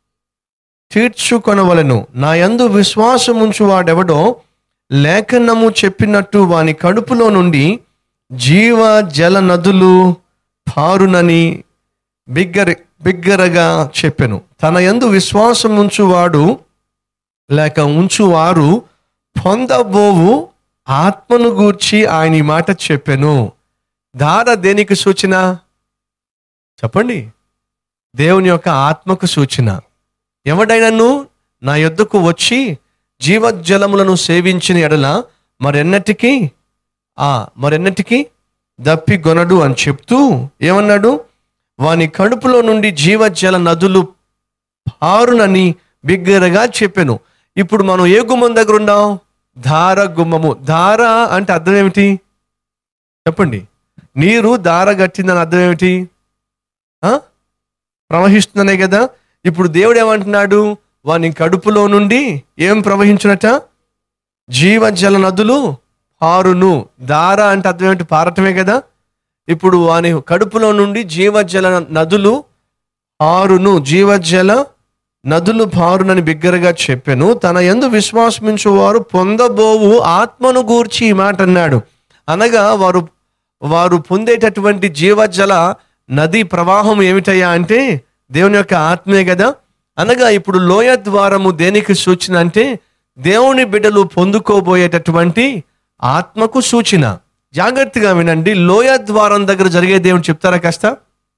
B: తీర్చుకొనవలను నా యందు విశ్వాసముంచు వాడెవడో లేఖనము చెప్పినట్టు వాని కడుపులో నుండి జీవ జల నదులు పారునని బిగ్గర బిగ్గరగా చెప్పెను తన యందు విశ్వాసం ఉంచువాడు లేక ఉంచువారు పొందబోవు ఆత్మను గూర్చి ఆయన ఈ మాట చెప్పెను దార దేనికి సూచన చెప్పండి దేవుని యొక్క ఆత్మకు సూచన ఎవడైనను నా యొద్దకు వచ్చి జీవజలములను సేవించిన ఎడల మరెన్నటికీ ఆ మరెన్నటికీ దప్పి గొనడు అని చెప్తూ ఏమన్నాడు వాని కడుపులో నుండి జీవజల నదులు పారునని బిగ్గరగా చెప్పాను ఇప్పుడు మనం ఏ గుమ్మం దగ్గర ఉన్నాం ధార గుమ్మము ధార అంటే అర్థం ఏమిటి చెప్పండి నీరు దార గట్టిందని అర్థం ఏమిటి ఆ? ప్రవహిస్తుందనే కదా ఇప్పుడు దేవుడు ఏమంటున్నాడు వాని కడుపులో నుండి ఏం ప్రవహించునట జీవజల నదులు పారును దార అంటే అర్థం ఏమిటి పారటమే కదా ఇప్పుడు వాని కడుపులో నుండి జీవజల నదులు పారును జీవజల నదులు పారునని బిగ్గరగా చెప్పాను తన ఎందు విశ్వాసమించువారు పొందబోవు ఆత్మను గూర్చి ఈ మాట అన్నాడు అనగా వారు వారు పొందేటటువంటి జీవజల నది ప్రవాహం ఏమిటయ్యా అంటే దేవుని యొక్క ఆత్మే కదా అనగా ఇప్పుడు లోయ ద్వారము దేనికి సూచన అంటే దేవుని బిడ్డలు పొందుకోబోయేటటువంటి ఆత్మకు సూచన జాగ్రత్తగా వినండి లోయ ద్వారం దగ్గర జరిగేది ఏమిటి చెప్తారా కాస్త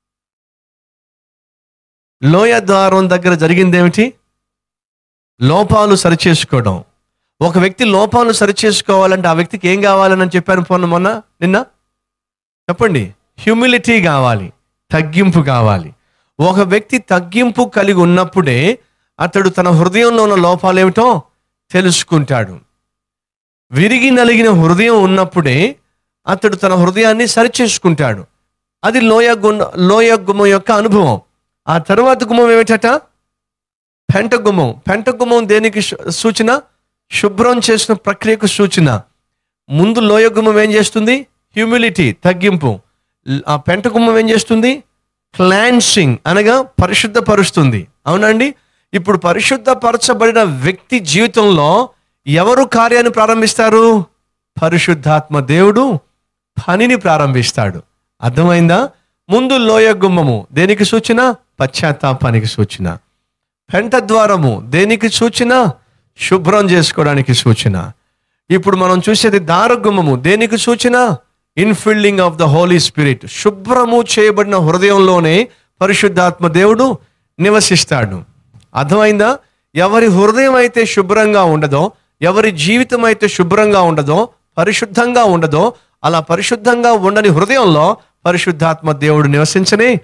B: లోయ ద్వారం దగ్గర జరిగింది ఏమిటి లోపాలు సరిచేసుకోవడం ఒక వ్యక్తి లోపాలు సరిచేసుకోవాలంటే ఆ వ్యక్తికి ఏం కావాలని చెప్పాను మొన్న మొన్న నిన్న చెప్పండి హ్యూమిలిటీ కావాలి తగ్గింపు కావాలి ఒక వ్యక్తి తగ్గింపు కలిగి ఉన్నప్పుడే అతడు తన హృదయంలో ఉన్న లోపాలు ఏమిటో తెలుసుకుంటాడు విరిగి నలిగిన హృదయం ఉన్నప్పుడే అతడు తన హృదయాన్ని సరిచేసుకుంటాడు అది లోయ గుణ లోయ గుమ్మం యొక్క అనుభవం ఆ తర్వాత గుమ్మం ఏమిటట పెంట గుమ్మం పెంట గుమ్మం దేనికి సు- సూచన శుభ్రం చేసిన ప్రక్రియకు సూచన ముందు లోయ గుమ్మం ఏం చేస్తుంది హ్యూమిలిటీ తగ్గింపు ల్- ఆ పెంట గుమ్మం ఏం చేస్తుంది క్లాన్సింగ్ అనగా పరిశుద్ధపరుస్తుంది అవునండి ఇప్పుడు పరిశుద్ధపరచబడిన వ్యక్తి జీవితంలో ఎవరు కార్యాన్ని ప్రారంభిస్తారు పరిశుద్ధాత్మ దేవుడు పనిని ప్రారంభిస్తాడు అర్థమైందా ముందు లోయ గుమ్మము దేనికి సూచన పశ్చాత్తాపానికి సూచన పెంట ద్వారము దేనికి సూచన శుభ్రం చేసుకోవడానికి సూచన ఇప్పుడు మనం చూసేది దారగుమ్మము దేనికి సూచన infilling of the Holy Spirit శుభ్రము చేయబడిన హృదయంలోనే పరిశుద్ధాత్మ దేవుడు నివసిస్తాడు అర్థమైందా ఎవరి హృదయం అయితే శుభ్రంగా ఉండదో ఎవరి జీవితం అయితే శుభ్రంగా ఉండదో పరిశుద్ధంగా ఉండదో అలా పరిశుద్ధంగా ఉండని హృదయంలో పరిశుద్ధాత్మ దేవుడు నివసించనే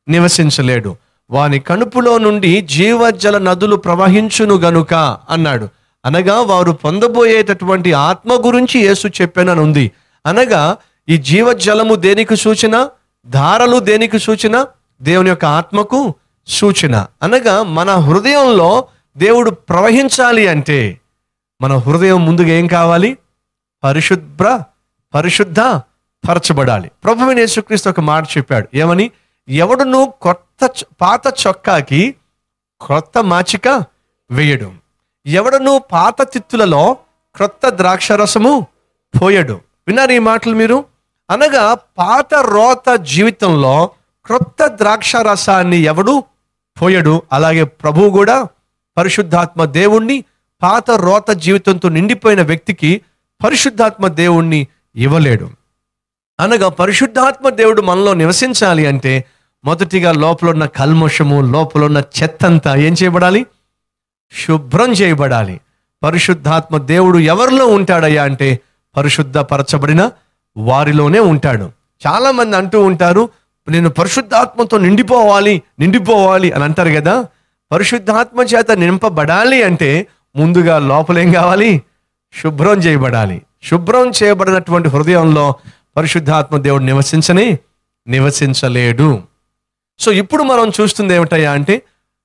B: నివసించలేడు వాని కడుపులో నుండి జీవజల నదులు ప్రవహించును గనుక అన్నాడు అనగా వారు పొందబోయేటటువంటి ఆత్మ గురించి యేసు చెప్పానని ఉంది అనగా ఈ జీవజలము దేనికి సూచన ధారలు దేనికి సూచన దేవుని యొక్క ఆత్మకు సూచన అనగా మన హృదయంలో దేవుడు ప్రవహించాలి అంటే మన హృదయం ముందుగా ఏం కావాలి పరిశుభ్ర పరిశుద్ధ పరచబడాలి ప్రభు యేసుక్రీస్తు ఒక మాట చెప్పాడు ఏమని ఎవడును కొత్త చ- పాత చొక్కాకి క్రొత్త మాచిక వేయడు ఎవడను పాత తిత్తులలో క్రొత్త ద్రాక్షరసము పోయడు విన్నారు ఈ మాటలు మీరు అనగా పాత రోత జీవితంలో క్రొత్త ద్రాక్ష రసాన్ని ఎవడు పోయడు అలాగే ప్రభువు కూడా పరిశుద్ధాత్మ దేవుణ్ణి పాత రోత జీవితంతో నిండిపోయిన వ్యక్తికి పరిశుద్ధాత్మ దేవుణ్ణి ఇవ్వలేడు అనగా పరిశుద్ధాత్మ దేవుడు మనలో నివసించాలి అంటే మొదటిగా లోపల ఉన్న కల్మషము లోపల ఉన్న చెత్తంతా ఏం చేయబడాలి శుభ్రం చేయబడాలి పరిశుద్ధాత్మ దేవుడు ఎవరిలో ఉంటాడయ్యా అంటే పరిశుద్ధపరచబడిన వారిలోనే ఉంటాడు చాలా మంది అంటూ ఉంటారు నేను పరిశుద్ధాత్మతో నిండిపోవాలి నిండిపోవాలి అని అంటారు కదా పరిశుద్ధాత్మ చేత నింపబడాలి అంటే ముందుగా లోపలేం కావాలి శుభ్రం చేయబడాలి శుభ్రం చేయబడినటువంటి హృదయంలో పరిశుద్ధాత్మ దేవుడు నివసించని నివసించలేడు సో ఇప్పుడు మనం చూస్తుంది ఏమిటయ్యా అంటే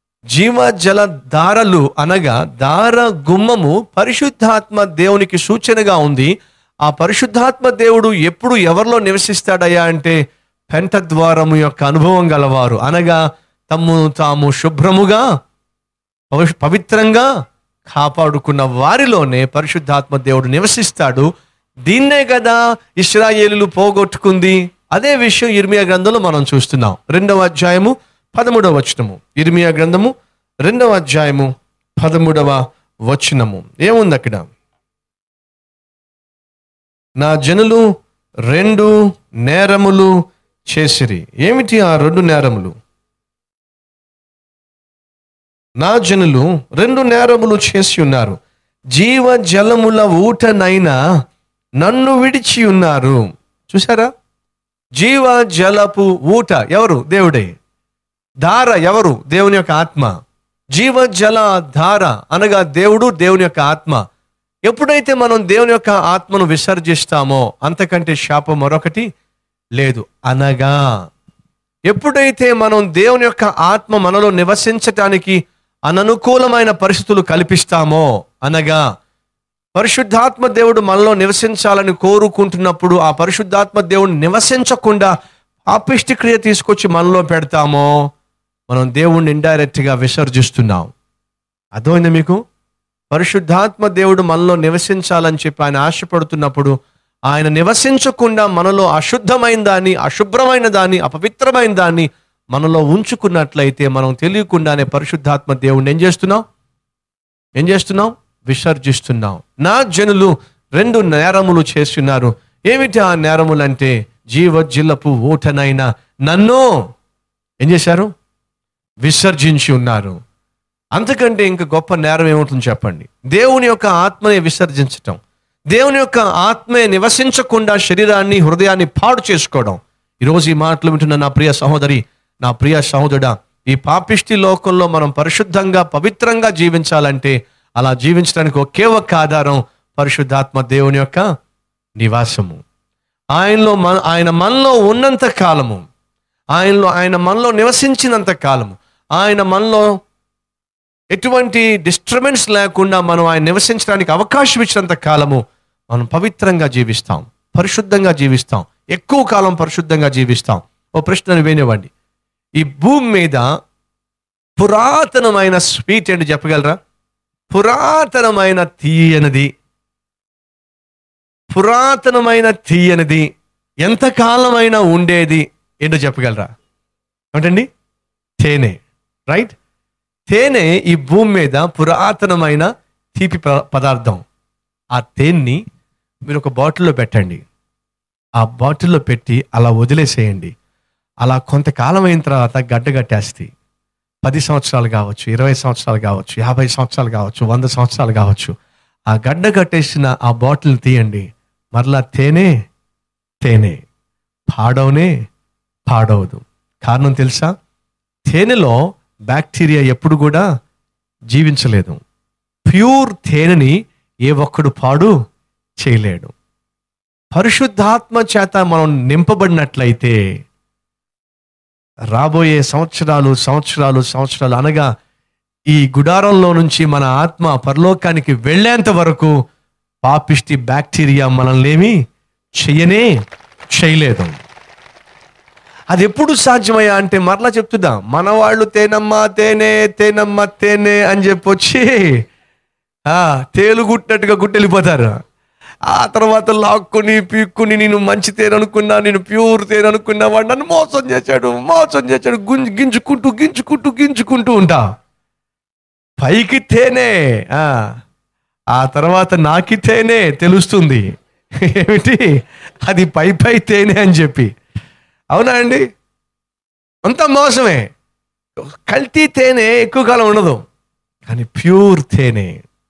B: జీవజల దారలు అనగా దార గుమ్మము పరిశుద్ధాత్మ దేవునికి సూచనగా ఉంది ఆ పరిశుద్ధాత్మ దేవుడు ఎప్పుడు ఎవరిలో నివసిస్తాడయ్యా అంటే పెంట ద్వారము యొక్క అనుభవం గలవారు అనగా తమ్ము తాము శుభ్రముగా పవి- పవిత్రంగా కాపాడుకున్న వారిలోనే పరిశుద్ధాత్మ దేవుడు నివసిస్తాడు దీన్నే కదా ఇస్రాయేలులు పోగొట్టుకుంది అదే విషయం ఇర్మియా గ్రంథంలో మనం చూస్తున్నాం రెండవ అధ్యాయము పదమూడవ వచనము ఇర్మియా గ్రంథము రెండవ అధ్యాయము పదమూడవ వచనము ఏముంది అక్కడ నా జనులు రెండు నేరములు చేసిరి ఏమిటి ఆ రెండు నేరములు నా జనులు రెండు నేరములు చేసి ఉన్నారు జీవ జలముల ఊటనైనా నన్ను విడిచి ఉన్నారు చూసారా జీవ జలపు ఊట ఎవరు దేవుడే ధార ఎవరు దేవుని యొక్క ఆత్మ జీవ జల ధార అనగా దేవుడు దేవుని యొక్క ఆత్మ ఎప్పుడైతే మనం దేవుని యొక్క ఆత్మను విసర్జిస్తామో అంతకంటే శాపం మరొకటి లేదు అనగా ఎప్పుడైతే మనం దేవుని యొక్క ఆత్మ మనలో నివసించటానికి అననుకూలమైన పరిస్థితులు కల్పిస్తామో అనగా పరిశుద్ధాత్మ దేవుడు మనలో నివసించాలని కోరుకుంటున్నప్పుడు ఆ పరిశుద్ధాత్మ దేవుడు నివసించకుండా పాపిష్టి క్రియ తీసుకొచ్చి మనలో పెడతామో మనం దేవుణ్ణి ఇండైరెక్ట్గా విసర్జిస్తున్నాం అర్థమైంది మీకు పరిశుద్ధాత్మ దేవుడు మనలో నివసించాలని చెప్పి ఆయన ఆశపడుతున్నప్పుడు ఆయన నివసించకుండా మనలో అశుద్ధమైన దాన్ని అశుభ్రమైన దాన్ని అపవిత్రమైన దాన్ని మనలో ఉంచుకున్నట్లయితే మనం తెలియకుండానే పరిశుద్ధాత్మ దేవుణ్ణి ఏం చేస్తున్నాం ఏం చేస్తున్నాం విసర్జిస్తున్నాం నా జనులు రెండు నేరములు చేస్తున్నారు ఏమిటి ఆ నేరములు అంటే జీవజిల్లపు ఊటనైన నన్ను ఏం చేశారు విసర్జించి ఉన్నారు అంతకంటే ఇంకా గొప్ప నేరం ఏముంటుంది చెప్పండి దేవుని యొక్క ఆత్మని విసర్జించటం దేవుని యొక్క ఆత్మే నివసించకుండా శరీరాన్ని హృదయాన్ని పాడు చేసుకోవడం ఈరోజు ఈ మాటలు వింటున్న నా ప్రియ సహోదరి నా ప్రియ సహోదరుడా ఈ పాపిష్టి లోకంలో మనం పరిశుద్ధంగా పవిత్రంగా జీవించాలంటే అలా జీవించడానికి ఒకే ఒక్క ఆధారం పరిశుద్ధాత్మ దేవుని యొక్క నివాసము ఆయనలో మన ఆయన మనలో ఉన్నంత కాలము ఆయనలో ఆయన మనలో నివసించినంత కాలము ఆయన మనలో ఎటువంటి డిస్టర్బెన్స్ లేకుండా మనం ఆయన నివసించడానికి అవకాశం ఇచ్చినంత కాలము మనం పవిత్రంగా జీవిస్తాం పరిశుద్ధంగా జీవిస్తాం ఎక్కువ కాలం పరిశుద్ధంగా జీవిస్తాం ఓ ప్రశ్నను వినేవ్వండి ఈ భూమి మీద పురాతనమైన స్వీట్ ఏంటి చెప్పగలరా పురాతనమైన తీయనిది పురాతనమైన తీయనిది ఎంతకాలమైనా ఉండేది ఏంటో చెప్పగలరా ఏంటండి తేనె రైట్ తేనె ఈ భూమి మీద పురాతనమైన తీపి ప- పదార్థం ఆ తేన్ని మీరు ఒక బాటిల్లో పెట్టండి ఆ బాటిల్లో పెట్టి అలా వదిలేసేయండి అలా కొంతకాలం అయిన తర్వాత గడ్డ కట్టేస్తాయి పది సంవత్సరాలు కావచ్చు ఇరవై సంవత్సరాలు కావచ్చు యాభై సంవత్సరాలు కావచ్చు వంద సంవత్సరాలు కావచ్చు ఆ గడ్డ కట్టేసిన ఆ బాటిల్ తీయండి మరలా తేనె తేనె పాడవనే పాడవదు కారణం తెలుసా తేనెలో బ్యాక్టీరియా ఎప్పుడు కూడా జీవించలేదు ప్యూర్ తేనెని ఏ ఒక్కడు పాడు చేయలేడు పరిశుద్ధాత్మ చేత మనం నింపబడినట్లయితే రాబోయే సంవత్సరాలు సంవత్సరాలు సంవత్సరాలు అనగా ఈ గుడారంలో నుంచి మన ఆత్మ పరలోకానికి వెళ్ళేంత వరకు పాపిష్టి బ్యాక్టీరియా మనల్నేమి చెయ్యనే చేయలేదు అది ఎప్పుడు సాధ్యమయ్యా అంటే మరలా చెప్తుందా మన వాళ్ళు తేనమ్మ తేనె తేనమ్మ తేనె అని చెప్పి వచ్చి ఆ, తేలు గుట్టినట్టుగా గుట్టెళ్ళిపోతారు ఆ తర్వాత లాక్కుని పీక్కుని నేను మంచి తేనె అనుకున్నా నేను ప్యూర్ తేనె అనుకున్నా వాడు నన్ను మోసం చేశాడు మోసం చేశాడు గుంజు గింజుకుంటూ గింజుకుంటూ గింజుకుంటూ ఉంటా పైకి తేనె ఆ, ఆ తర్వాత నాకి తేనె తెలుస్తుంది ఏమిటి అది పై పై తేనె అని చెప్పి అవునా అండి అంత మోసమే కల్తీ తేనె ఎక్కువ కాలం ఉండదు కానీ ప్యూర్ తేనె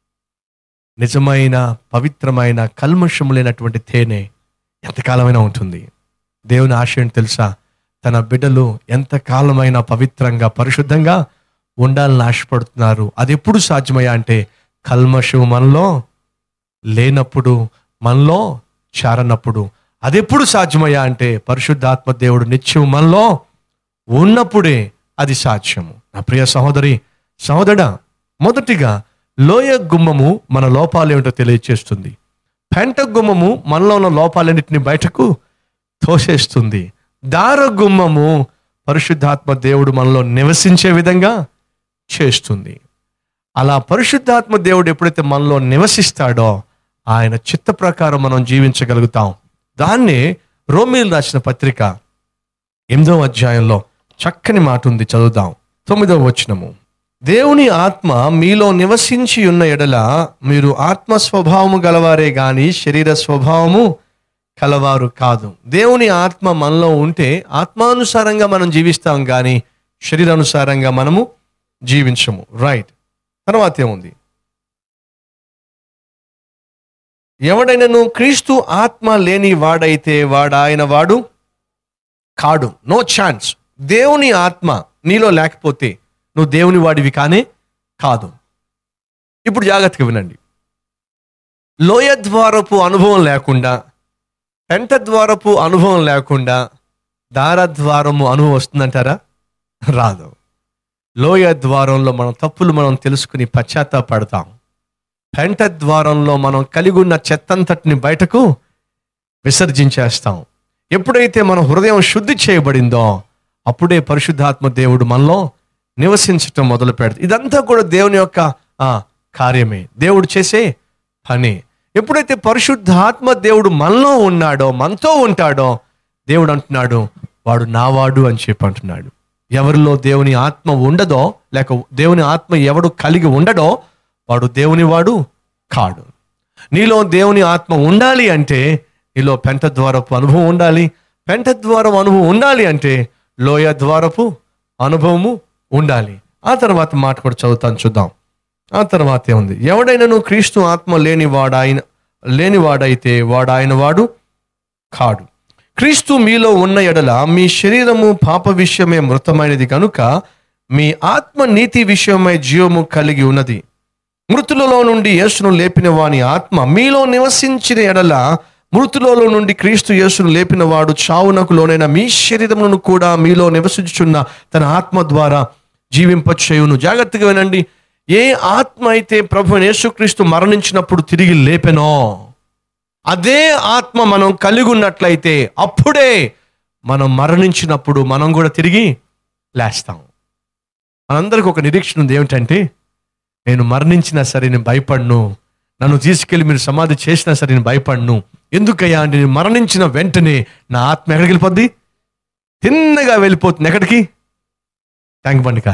B: నిజమైన పవిత్రమైన కల్మషము లేనటువంటి తేనె ఎంతకాలమైనా ఉంటుంది దేవుని ఆశ ఏంటి తెలుసా తన బిడ్డలు ఎంతకాలమైన పవిత్రంగా పరిశుద్ధంగా ఉండాలని ఆశపడుతున్నారు అది ఎప్పుడు సాధ్యమయ్యా అంటే కల్మషం మనలో లేనప్పుడు మనలో చారనప్పుడు అది ఎప్పుడు సాధ్యమయ్యా అంటే పరిశుద్ధాత్మ దేవుడు నిత్యం మనలో ఉన్నప్పుడే అది సాధ్యము నా ప్రియ సహోదరి సహోదరా మొదటిగా లోయ గుమ్మము మన లోపాలు ఏమిటో తెలియచేస్తుంది పెంట గుమ్మము మనలో ఉన్న లోపాలన్నింటినీ బయటకు తోసేస్తుంది దార గుమ్మము పరిశుద్ధాత్మ దేవుడు మనలో నివసించే విధంగా చేస్తుంది అలా పరిశుద్ధాత్మ దేవుడు ఎప్పుడైతే మనలో నివసిస్తాడో ఆయన చిత్త ప్రకారం మనం జీవించగలుగుతాం దాన్నే రోమిల్ రాసిన పత్రిక ఎనిమిదవ అధ్యాయంలో చక్కని మాట ఉంది చదువుదాం తొమ్మిదవ వచనము దేవుని ఆత్మ మీలో నివసించి ఉన్న ఎడల మీరు ఆత్మ స్వభావము గలవారే గాని శరీర స్వభావము కలవారు కాదు దేవుని ఆత్మ మనలో ఉంటే ఆత్మానుసారంగా మనం జీవిస్తాం కానీ శరీరానుసారంగా మనము జీవించము రైట్ తర్వాత ఏముంది ఎవడైనను క్రీస్తు ఆత్మ లేని వాడైతే వాడాయన వాడు కాడు నో ఛాన్స్ దేవుని ఆత్మ నీలో లేకపోతే నువ్వు దేవుని వాడివి కానే కాదు ఇప్పుడు జాగ్రత్తగా వినండి లోయ ద్వారపు అనుభవం లేకుండా పెంట ద్వారపు అనుభవం లేకుండా దార ద్వారము అనుభవం వస్తుందంటారా రాదు లోయ ద్వారంలో మన తప్పులు మనం తెలుసుకుని పశ్చాత్తాపడతాం పెంట ద్వారంలో మనం కలిగి ఉన్న చెత్తంతటిని బయటకు విసర్జించేస్తాం ఎప్పుడైతే మన హృదయం శుద్ధి చేయబడిందో అప్పుడే పరిశుద్ధాత్మ దేవుడు మనలో నివసించటం మొదలు పెడతాడు ఇదంతా కూడా దేవుని యొక్క ఆ, కార్యమే దేవుడు చేసే పని ఎప్పుడైతే పరిశుద్ధాత్మ దేవుడు మనలో ఉన్నాడో మనతో ఉంటాడో దేవుడు అంటున్నాడు వాడు నావాడు అని చెప్పి అంటున్నాడు ఎవరిలో దేవుని ఆత్మ ఉండదో లేక దేవుని ఆత్మ ఎవడు కలిగి ఉండడో వాడు దేవుని వాడు కాడు నీలో దేవుని ఆత్మ ఉండాలి అంటే నీలో పెంట ద్వారపు అనుభవం ఉండాలి పెంట ద్వారం అనుభవం ఉండాలి అంటే లోయ ద్వారపు అనుభవము ఉండాలి ఆ తర్వాత మాట కూడా చదువుతాను చూద్దాం ఆ తర్వాత ఏముంది ఎవడైనను క్రీస్తు ఆత్మ లేని వాడాయన లేనివాడైతే వాడాయన వాడు కాడు క్రీస్తు మీలో ఉన్న ఎడల మీ శరీరము పాప విషయమే మృతమైనది కనుక మీ ఆత్మ నీతి విషయమై జీవము కలిగి ఉన్నది మృతులలో నుండి యేసును లేపిన వాని ఆత్మ మీలో నివసించిన ఎడల మృతులలో నుండి క్రీస్తు యేసును లేపిన వాడు చావునకు లోనైన మీ శరీరమును కూడా మీలో నివసించుచున్న తన ఆత్మ ద్వారా జీవింపచేయును జాగ్రత్తగా వినండి ఏ ఆత్మ అయితే ప్రభు యేసుక్రీస్తు మరణించినప్పుడు తిరిగి లేపెనో అదే ఆత్మ మనం కలిగి ఉన్నట్లయితే అప్పుడే మనం మరణించినప్పుడు మనం కూడా తిరిగి లేస్తాం మనందరికి ఒక నిరీక్షణ ఉంది ఏమిటంటే నేను మరణించినా సరే నేను భయపడను నన్ను తీసుకెళ్ళి మీరు సమాధి చేసినా సరే నేను భయపడను ఎందుకయ్యా అంటే నేను మరణించిన వెంటనే నా ఆత్మ ఎక్కడికి వెళ్ళిపోద్ది తిన్నగా వెళ్ళిపోతుంది ఎక్కడికి ట్యాంక్ బండికా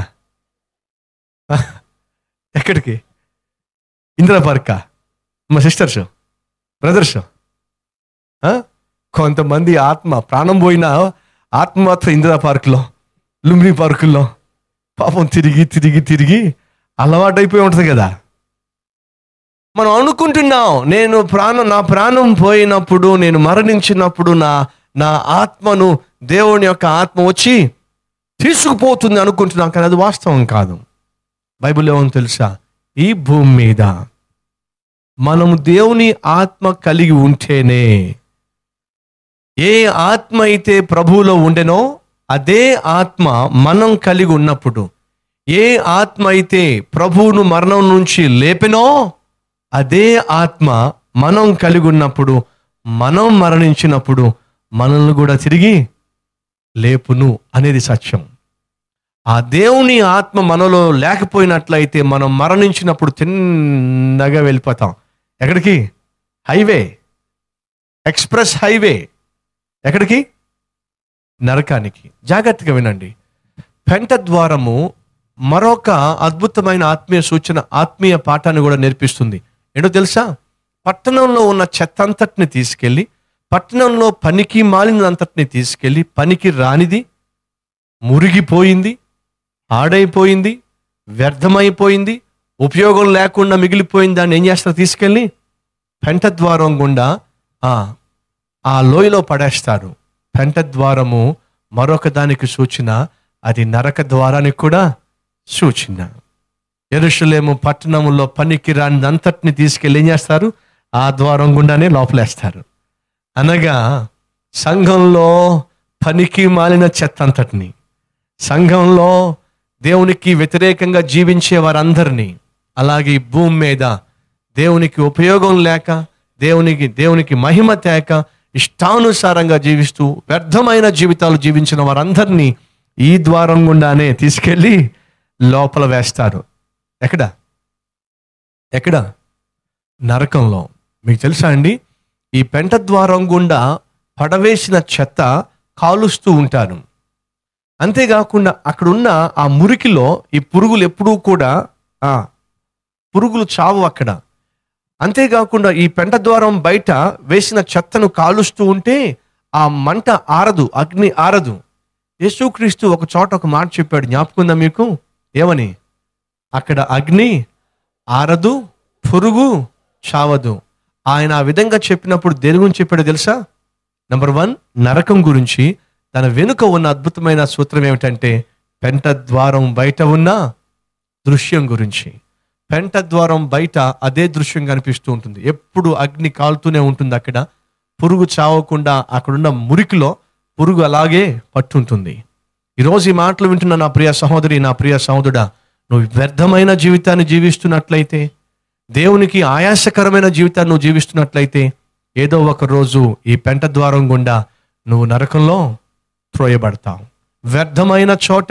B: ఎక్కడికి ఇందిరా పార్కా మా సిస్టర్స్ బ్రదర్స్ కొంతమంది ఆత్మ ప్రాణం పోయిన ఆత్మ మాత్రం ఇందిరా పార్కులో లుంబిని పార్కుల్లో పాపం తిరిగి తిరిగి తిరిగి అలవాటైపోయి ఉంటుంది కదా మనం అనుకుంటున్నాం నేను ప్రాణం నా ప్రాణం పోయినప్పుడు నేను మరణించినప్పుడు నా నా ఆత్మను దేవుని యొక్క ఆత్మ వచ్చి తీసుకుపోతుంది అనుకుంటున్నాం కానీ అది వాస్తవం కాదు బైబిల్ ఏమని తెలుసా ఈ భూమి మీద మనము దేవుని ఆత్మ కలిగి ఉంటేనే ఏ ఆత్మ అయితే ప్రభువులో ఉండెనో అదే ఆత్మ మనం కలిగి ఉన్నప్పుడు ఏ ఆత్మ అయితే ప్రభువును మరణం నుంచి లేపెనో అదే ఆత్మ మనం కలిగి ఉన్నప్పుడు మనం మరణించినప్పుడు మనల్ని కూడా తిరిగి లేపును అనేది సత్యం ఆ దేవుని ఆత్మ మనలో లేకపోయినట్లయితే మనం మరణించినప్పుడు తిన్నగా వెళ్ళిపోతాం ఎక్కడికి హైవే ఎక్స్ప్రెస్ హైవే ఎక్కడికి నరకానికి జాగ్రత్తగా వినండి పెంట ద్వారము మరొక అద్భుతమైన ఆత్మీయ సూచన ఆత్మీయ పాఠాన్ని కూడా నేర్పిస్తుంది ఏంటో తెలుసా పట్టణంలో ఉన్న చెత్త అంతటిని తీసుకెళ్ళి పట్టణంలో పనికి మాలినంతటిని తీసుకెళ్ళి పనికి రానిది మురిగిపోయింది ఆడైపోయింది వ్యర్థమైపోయింది ఉపయోగం లేకుండా మిగిలిపోయింది దాన్ని ఏం చేస్తారు తీసుకెళ్ళి పెంట ద్వారం గుండా ఆ, ఆ లోయలో పడేస్తారు పెంట ద్వారము మరొక దానికి సూచన అది నరక ద్వారానికి కూడా సూచన ఎరుషలేము పట్టణములో పనికి రాని అంతటిని తీసుకెళ్ళి ఏం చేస్తారు ఆ ద్వారం గుండానే లోపలేస్తారు అనగా సంఘంలో పనికి మాలిన చెత్త అంతటిని సంఘంలో దేవునికి వ్యతిరేకంగా జీవించే వారందరినీ అలాగే ఈ భూమి మీద దేవునికి ఉపయోగం లేక దేవునికి దేవునికి మహిమ తేక ఇష్టానుసారంగా జీవిస్తూ వ్యర్థమైన జీవితాలు జీవించిన వారందరినీ ఈ ద్వారం గుండానే తీసుకెళ్ళి లోపల వేస్తారు ఎక్కడ ఎక్కడ నరకంలో మీకు తెలుసా అండి ఈ పెంట ద్వారం గుండా పడవేసిన చెత్త కాలుస్తూ ఉంటారు అంతేకాకుండా అక్కడున్న ఆ మురికిలో ఈ పురుగులు ఎప్పుడూ కూడా ఆ, పురుగులు చావు అక్కడ అంతేకాకుండా ఈ పెంట ద్వారం బయట వేసిన చెత్తను కాలుస్తూ ఉంటే ఆ మంట ఆరదు అగ్ని ఆరదు యేసుక్రీస్తు ఒక చోట ఒక మాట చెప్పాడు జ్ఞాపకుందా మీకు ఏమని అక్కడ అగ్ని ఆరదు పురుగు చావదు ఆయన ఆ విధంగా చెప్పినప్పుడు దేని గురించి చెప్పాడో తెలుసా నెంబర్ వన్ నరకం గురించి తన వెనుక ఉన్న అద్భుతమైన సూత్రం ఏమిటంటే పెంట ద్వారం బయట ఉన్న దృశ్యం గురించి పెంట ద్వారం బయట అదే దృశ్యం కనిపిస్తూ ఉంటుంది ఎప్పుడు అగ్ని కాలుతూనే ఉంటుంది అక్కడ పురుగు చావకుండా అక్కడున్న మురికిలో పురుగు అలాగే పట్టుంటుంది ఈరోజు ఈ మాటలు వింటున్న నా ప్రియ సహోదరి నా ప్రియ సహోదరుడా నువ్వు వ్యర్థమైన జీవితాన్ని జీవిస్తున్నట్లయితే దేవునికి ఆయాసకరమైన జీవితాన్ని నువ్వు జీవిస్తున్నట్లయితే ఏదో ఒక రోజు ఈ పెంట ద్వారం గుండా నువ్వు నరకంలో త్రోయబడతావు వ్యర్థమైన చోట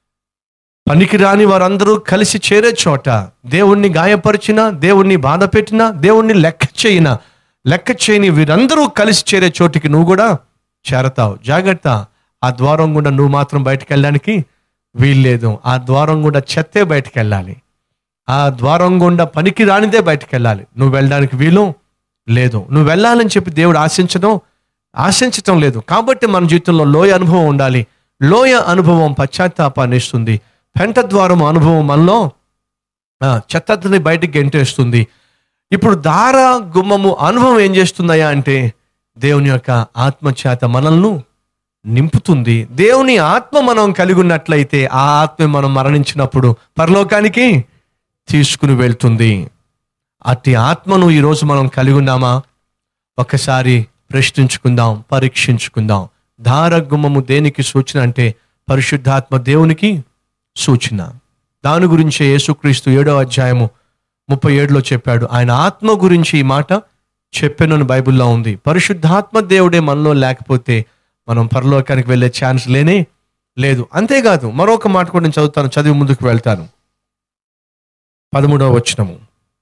B: పనికిరాని వారందరూ కలిసి చేరే చోట దేవుణ్ణి గాయపరిచిన దేవుణ్ణి బాధ పెట్టినా దేవుణ్ణి లెక్క చేయన లెక్క చేయని వీరందరూ కలిసి చేరే చోటికి నువ్వు కూడా చేరతావు జాగ్రత్త ఆ ద్వారం గుండా నువ్వు మాత్రం బయటకు వెళ్ళడానికి వీల్లేదు ఆ ద్వారం గుండా చెత్తే బయటకు వెళ్ళాలి ఆ ద్వారం గుండా పనికి రానిదే బయటకు వెళ్ళాలి నువ్వు వెళ్ళడానికి వీలు లేదు నువ్వు వెళ్ళాలని చెప్పి దేవుడు ఆశించడం ఆశించటం లేదు కాబట్టి మన జీవితంలో లోయ అనుభవం ఉండాలి లోయ అనుభవం పశ్చాత్తాపాన్ని ఇస్తుంది పెంట ద్వారం అనుభవం మనలో ఆ, చెత్తని బయటికి గెంటేస్తుంది ఇప్పుడు దార గుమ్మము అనుభవం ఏం చేస్తుందయ్యా అంటే దేవుని యొక్క ఆత్మ చేత మనల్ని నింపుతుంది దేవుని ఆత్మ మనం కలిగి ఉన్నట్లయితే ఆ ఆత్మ మనం మరణించినప్పుడు పరలోకానికి తీసుకుని వెళ్తుంది అట్టి ఆత్మను ఈరోజు మనం కలిగి ఉన్నామా ఒకసారి ప్రశ్నించుకుందాం పరీక్షించుకుందాం ధార గుమ్మము దేనికి సూచన అంటే పరిశుద్ధాత్మ దేవునికి సూచన దాని గురించే యేసుక్రీస్తు ఏడో అధ్యాయము ముప్పై ఏడులో చెప్పాడు ఆయన ఆత్మ గురించి ఈ మాట చెప్పెనని బైబిల్లో ఉంది పరిశుద్ధాత్మ దేవుడే మనలో లేకపోతే మనం పరలోకానికి వెళ్ళే ఛాన్స్ లేనే లేదు అంతేకాదు మరొక మాట కూడా నేను చదువుతాను చదివి ముందుకు వెళ్తాను పదమూడవ వచనము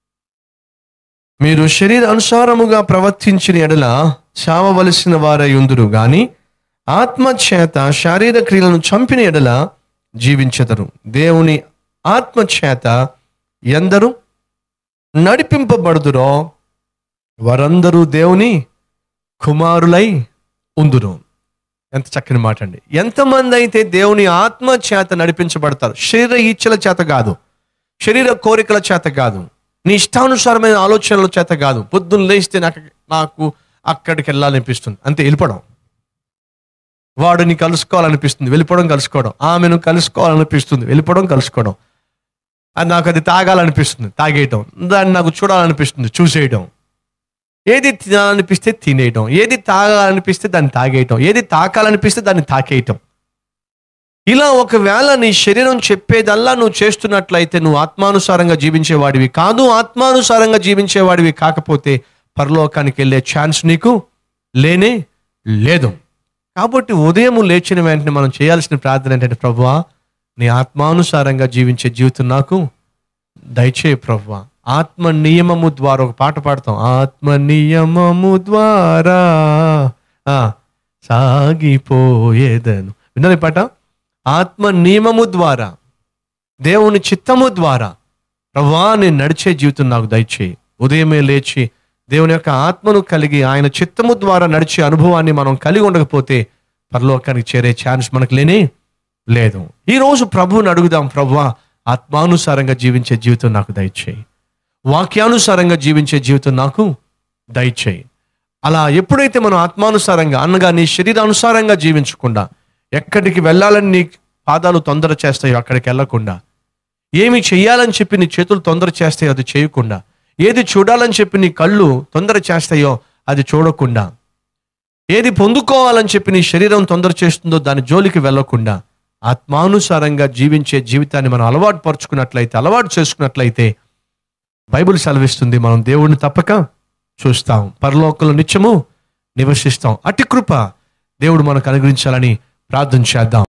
B: మీరు శరీర అనుసారముగా ప్రవర్తించిన ఎడల చావవలసిన వారై ఉందురు గాని ఆత్మ చేత శారీర క్రియలను చంపిన ఎడల జీవించెదరు దేవుని ఆత్మ చేత ఎందరు నడిపింపబడుదురో వారందరూ దేవుని కుమారులై ఉందురు ఎంత చక్కని మాట అండి ఎంతమంది అయితే దేవుని ఆత్మ చేత నడిపించబడతారు శరీర ఇచ్చల చేత కాదు శరీర కోరికల చేత కాదు నీ ఇష్టానుసారమైన ఆలోచనల చేత కాదు పొద్దున్న లేస్తే నాకు నాకు అక్కడికి వెళ్ళాలనిపిస్తుంది అంతే వెళ్ళిపోవడం వాడిని కలుసుకోవాలనిపిస్తుంది వెళ్ళిపోవడం కలుసుకోవడం ఆమెను కలుసుకోవాలనిపిస్తుంది వెళ్ళిపోవడం కలుసుకోవడం అది నాకు అది తాగాలనిపిస్తుంది తాగేయటం దాన్ని నాకు చూడాలనిపిస్తుంది చూసేయడం ఏది తినాలనిపిస్తే తినేయటం ఏది తాగాలనిపిస్తే దాన్ని తాగేయటం ఏది తాకాలనిపిస్తే దాన్ని తాకేయటం ఇలా ఒకవేళ నీ శరీరం చెప్పేదల్లా నువ్వు చేస్తున్నట్లయితే నువ్వు ఆత్మానుసారంగా జీవించేవాడివి కాదు ఆత్మానుసారంగా జీవించేవాడివి కాకపోతే పరలోకానికి వెళ్ళే ఛాన్స్ నీకు లేనే లేదు కాబట్టి ఉదయం లేచిన వెంటనే మనం చేయాల్సిన ప్రార్థన ఏంటంటే ప్రభువా నీ ఆత్మానుసారంగా జీవించే జీవితం నాకు దయచేయి ప్రభువా ఆత్మ నియమము ద్వారా ఒక పాట పాడతాం ఆత్మ నియమము ద్వారా ఆ, సాగిపోయేదను విన్నది పాట ఆత్మ నియమము ద్వారా దేవుని చిత్తము ద్వారా ప్రభువా నేను నడిచే జీవితం నాకు దయచేయి ఉదయమే లేచి దేవుని యొక్క ఆత్మను కలిగి ఆయన చిత్తము ద్వారా నడిచే అనుభవాన్ని మనం కలిగి ఉండకపోతే పరలోకానికి చేరే ఛాన్స్ మనకు లేనే లేదు ఈ రోజు ప్రభువుని అడుగుదాం ప్రభువా ఆత్మానుసారంగా జీవించే జీవితం నాకు దయచేయి వాక్యానుసారంగా జీవించే జీవితం నాకు దయచేయి అలా ఎప్పుడైతే మనం ఆత్మానుసారంగా అనగా నీ శరీరానుసారంగా జీవించకుండా ఎక్కడికి వెళ్ళాలని నీ పాదాలు తొందర చేస్తాయో అక్కడికి వెళ్ళకుండా ఏమి చెయ్యాలని చెప్పి నీ చేతులు తొందర చేస్తాయో అది చేయకుండా ఏది చూడాలని చెప్పి నీ కళ్ళు తొందర చేస్తాయో అది చూడకుండా ఏది పొందుకోవాలని చెప్పి నీ శరీరం తొందర చేస్తుందో దాని జోలికి వెళ్ళకుండా ఆత్మానుసారంగా జీవించే జీవితాన్ని మనం అలవాటు పరుచుకున్నట్లయితే అలవాటు చేసుకున్నట్లయితే బైబిల్ సెలవిస్తుంది మనం దేవుడిని తప్పక చూస్తాం పరలోకంలో నిత్యము నివసిస్తాం అట్టి కృప దేవుడు మనకు అనుగ్రహించాలని ప్రార్థన చేద్దాం